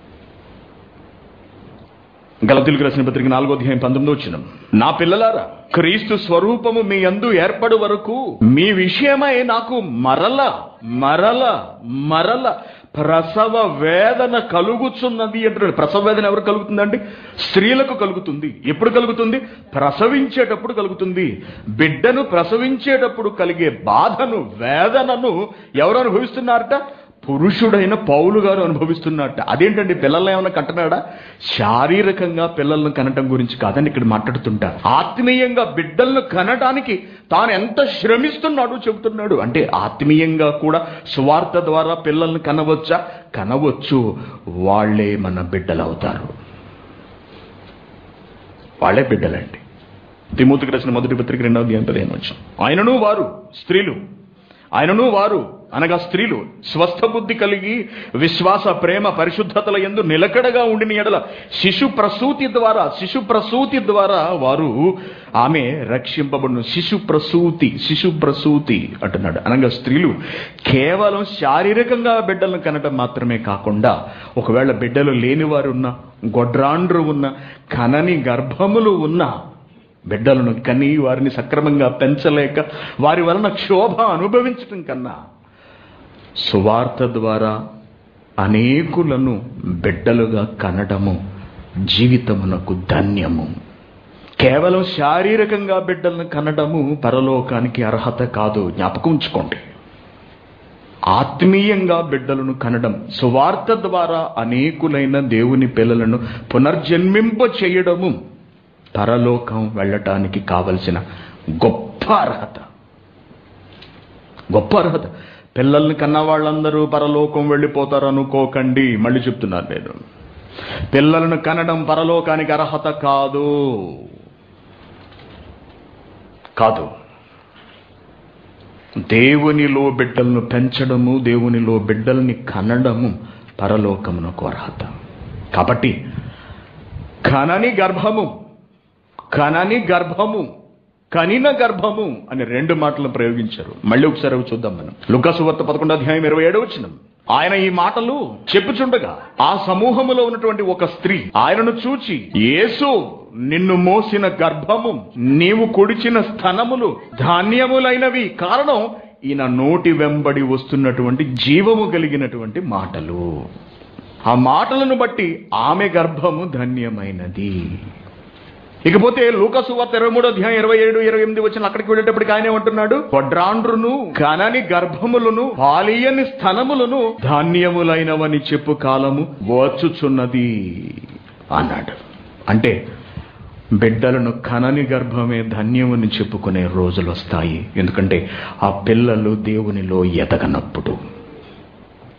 [SPEAKER 1] గలతులకు రాసిన పత్రిక నాలుగో అధ్యాయం పంతొమ్మిది వచ్చిన నా పిల్లలారా క్రీస్తు స్వరూపము మీ అందు ఏర్పడు వరకు మీ విషయమై నాకు మరల మరల మరల ప్రసవ వేదన కలుగుచున్నది అంటున్నాడు ప్రసవ వేదన ఎవరు కలుగుతుందండి స్త్రీలకు కలుగుతుంది ఎప్పుడు కలుగుతుంది ప్రసవించేటప్పుడు కలుగుతుంది బిడ్డను ప్రసవించేటప్పుడు కలిగే బాధను వేదనను ఎవరు అనుభవిస్తున్నారట పురుషుడైన పౌలు గారు అనుభవిస్తున్నట్ట అదేంటండి పిల్లల్ని ఏమైనా కంటున్నాడా శారీరకంగా పిల్లలను కనటం గురించి కాదని ఇక్కడ మాట్లాడుతుంటా ఆత్మీయంగా బిడ్డలను కనటానికి తాను ఎంత శ్రమిస్తున్నాడో చెబుతున్నాడు అంటే ఆత్మీయంగా కూడా సువార్త ద్వారా పిల్లల్ని కనవచ్చా కనవచ్చు వాళ్ళే మన బిడ్డలు అవుతారు వాళ్ళే బిడ్డలండి తిమూతికి రాసిన మొదటి పత్రిక రెండవ అధ్యాయం పదిహేను వచ్చి ఆయనను వారు స్త్రీలు ఆయనను వారు అనగా స్త్రీలు స్వస్థ బుద్ధి కలిగి విశ్వాస ప్రేమ పరిశుద్ధతల ఎందు నిలకడగా ఉండిన ఎడల శిశు ప్రసూతి ద్వారా శిశు ప్రసూతి ద్వారా వారు ఆమె రక్షింపబడును శిశు ప్రసూతి శిశు ప్రసూతి అంటున్నాడు అనగా స్త్రీలు కేవలం శారీరకంగా బిడ్డలను కనటం మాత్రమే కాకుండా ఒకవేళ బిడ్డలు లేని వారు ఉన్న గొడ్రాండ్రు ఉన్న కనని గర్భములు ఉన్న బిడ్డలను కని వారిని సక్రమంగా పెంచలేక వారి వలన క్షోభ అనుభవించటం కన్నా సువార్త ద్వారా అనేకులను బిడ్డలుగా కనడము జీవితమునకు ధన్యము కేవలం శారీరకంగా బిడ్డలను కనడము పరలోకానికి అర్హత కాదు జ్ఞాపకం ఉంచుకోండి ఆత్మీయంగా బిడ్డలను కనడం సువార్త ద్వారా అనేకులైన దేవుని పిల్లలను పునర్జన్మింప చేయడము పరలోకం వెళ్ళటానికి కావలసిన గొప్ప అర్హత గొప్ప అర్హత పిల్లల్ని కన్న వాళ్ళందరూ పరలోకం వెళ్ళిపోతారు అనుకోకండి మళ్ళీ చెప్తున్నాను నేను పిల్లలను కనడం పరలోకానికి అర్హత కాదు కాదు దేవునిలో బిడ్డలను పెంచడము దేవునిలో బిడ్డల్ని కనడము పరలోకమునకు అర్హత కాబట్టి కనని గర్భము కనని గర్భము కనిన గర్భము అని రెండు మాటలు ప్రయోగించారు మళ్ళీ ఒకసారి అవి చూద్దాం మనం లుకాసు వార్త పదకొండు అధ్యాయం ఇరవై ఏడు వచ్చిన ఆయన ఈ మాటలు చెప్పుచుండగా ఆ సమూహములో ఉన్నటువంటి ఒక స్త్రీ ఆయనను చూచి యేసు నిన్ను మోసిన గర్భము నీవు కొడిచిన స్థనములు ధాన్యములైనవి కారణం ఈయన నోటి వెంబడి వస్తున్నటువంటి జీవము కలిగినటువంటి మాటలు ఆ మాటలను బట్టి ఆమె గర్భము ధన్యమైనది ఇకపోతే లూకసు వార్త ఇరవై మూడు అధ్యాయం ఇరవై ఏడు ఇరవై ఎనిమిది వచ్చిన అక్కడికి వెళ్ళేటప్పటికి ఆయన ఏమంటున్నాడు వడ్రాండ్రును కనని గర్భములను పాలియని స్థనములను ధాన్యములైనవని చెప్పు కాలము వచ్చుచున్నది అన్నాడు అంటే బిడ్డలను కనని గర్భమే ధన్యమని చెప్పుకునే రోజులు వస్తాయి ఎందుకంటే ఆ పిల్లలు దేవునిలో ఎదగనప్పుడు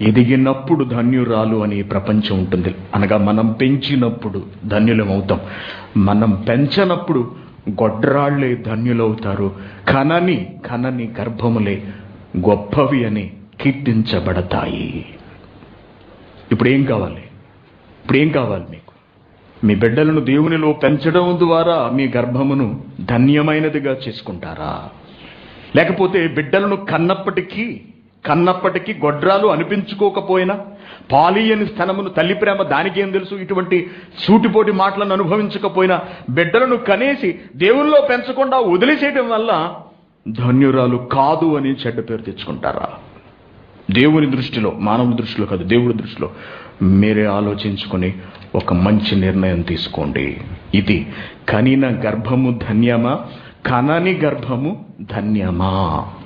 [SPEAKER 1] ఎదిగినప్పుడు ధన్యురాలు అని ప్రపంచం ఉంటుంది అనగా మనం పెంచినప్పుడు ధన్యులమవుతాం మనం పెంచనప్పుడు గొడ్రాళ్లే ధన్యులవుతారు కనని కనని గర్భములే గొప్పవి అని కీర్తించబడతాయి ఇప్పుడు ఏం కావాలి ఇప్పుడు ఏం కావాలి మీకు మీ బిడ్డలను దేవునిలో పెంచడం ద్వారా మీ గర్భమును ధన్యమైనదిగా చేసుకుంటారా లేకపోతే బిడ్డలను కన్నప్పటికీ కన్నప్పటికీ గొడ్రాలు అనిపించుకోకపోయినా పాలీయని స్థనమును తల్లి ప్రేమ దానికేం తెలుసు ఇటువంటి సూటిపోటి మాటలను అనుభవించకపోయినా బిడ్డలను కనేసి దేవుల్లో పెంచకుండా వదిలేసేయడం వల్ల ధన్యురాలు కాదు అని చెడ్డ పేరు తెచ్చుకుంటారా దేవుని దృష్టిలో మానవ దృష్టిలో కాదు దేవుడి దృష్టిలో మీరే ఆలోచించుకొని ఒక మంచి నిర్ణయం తీసుకోండి ఇది కనిన గర్భము ధన్యమా కనని గర్భము ధన్యమా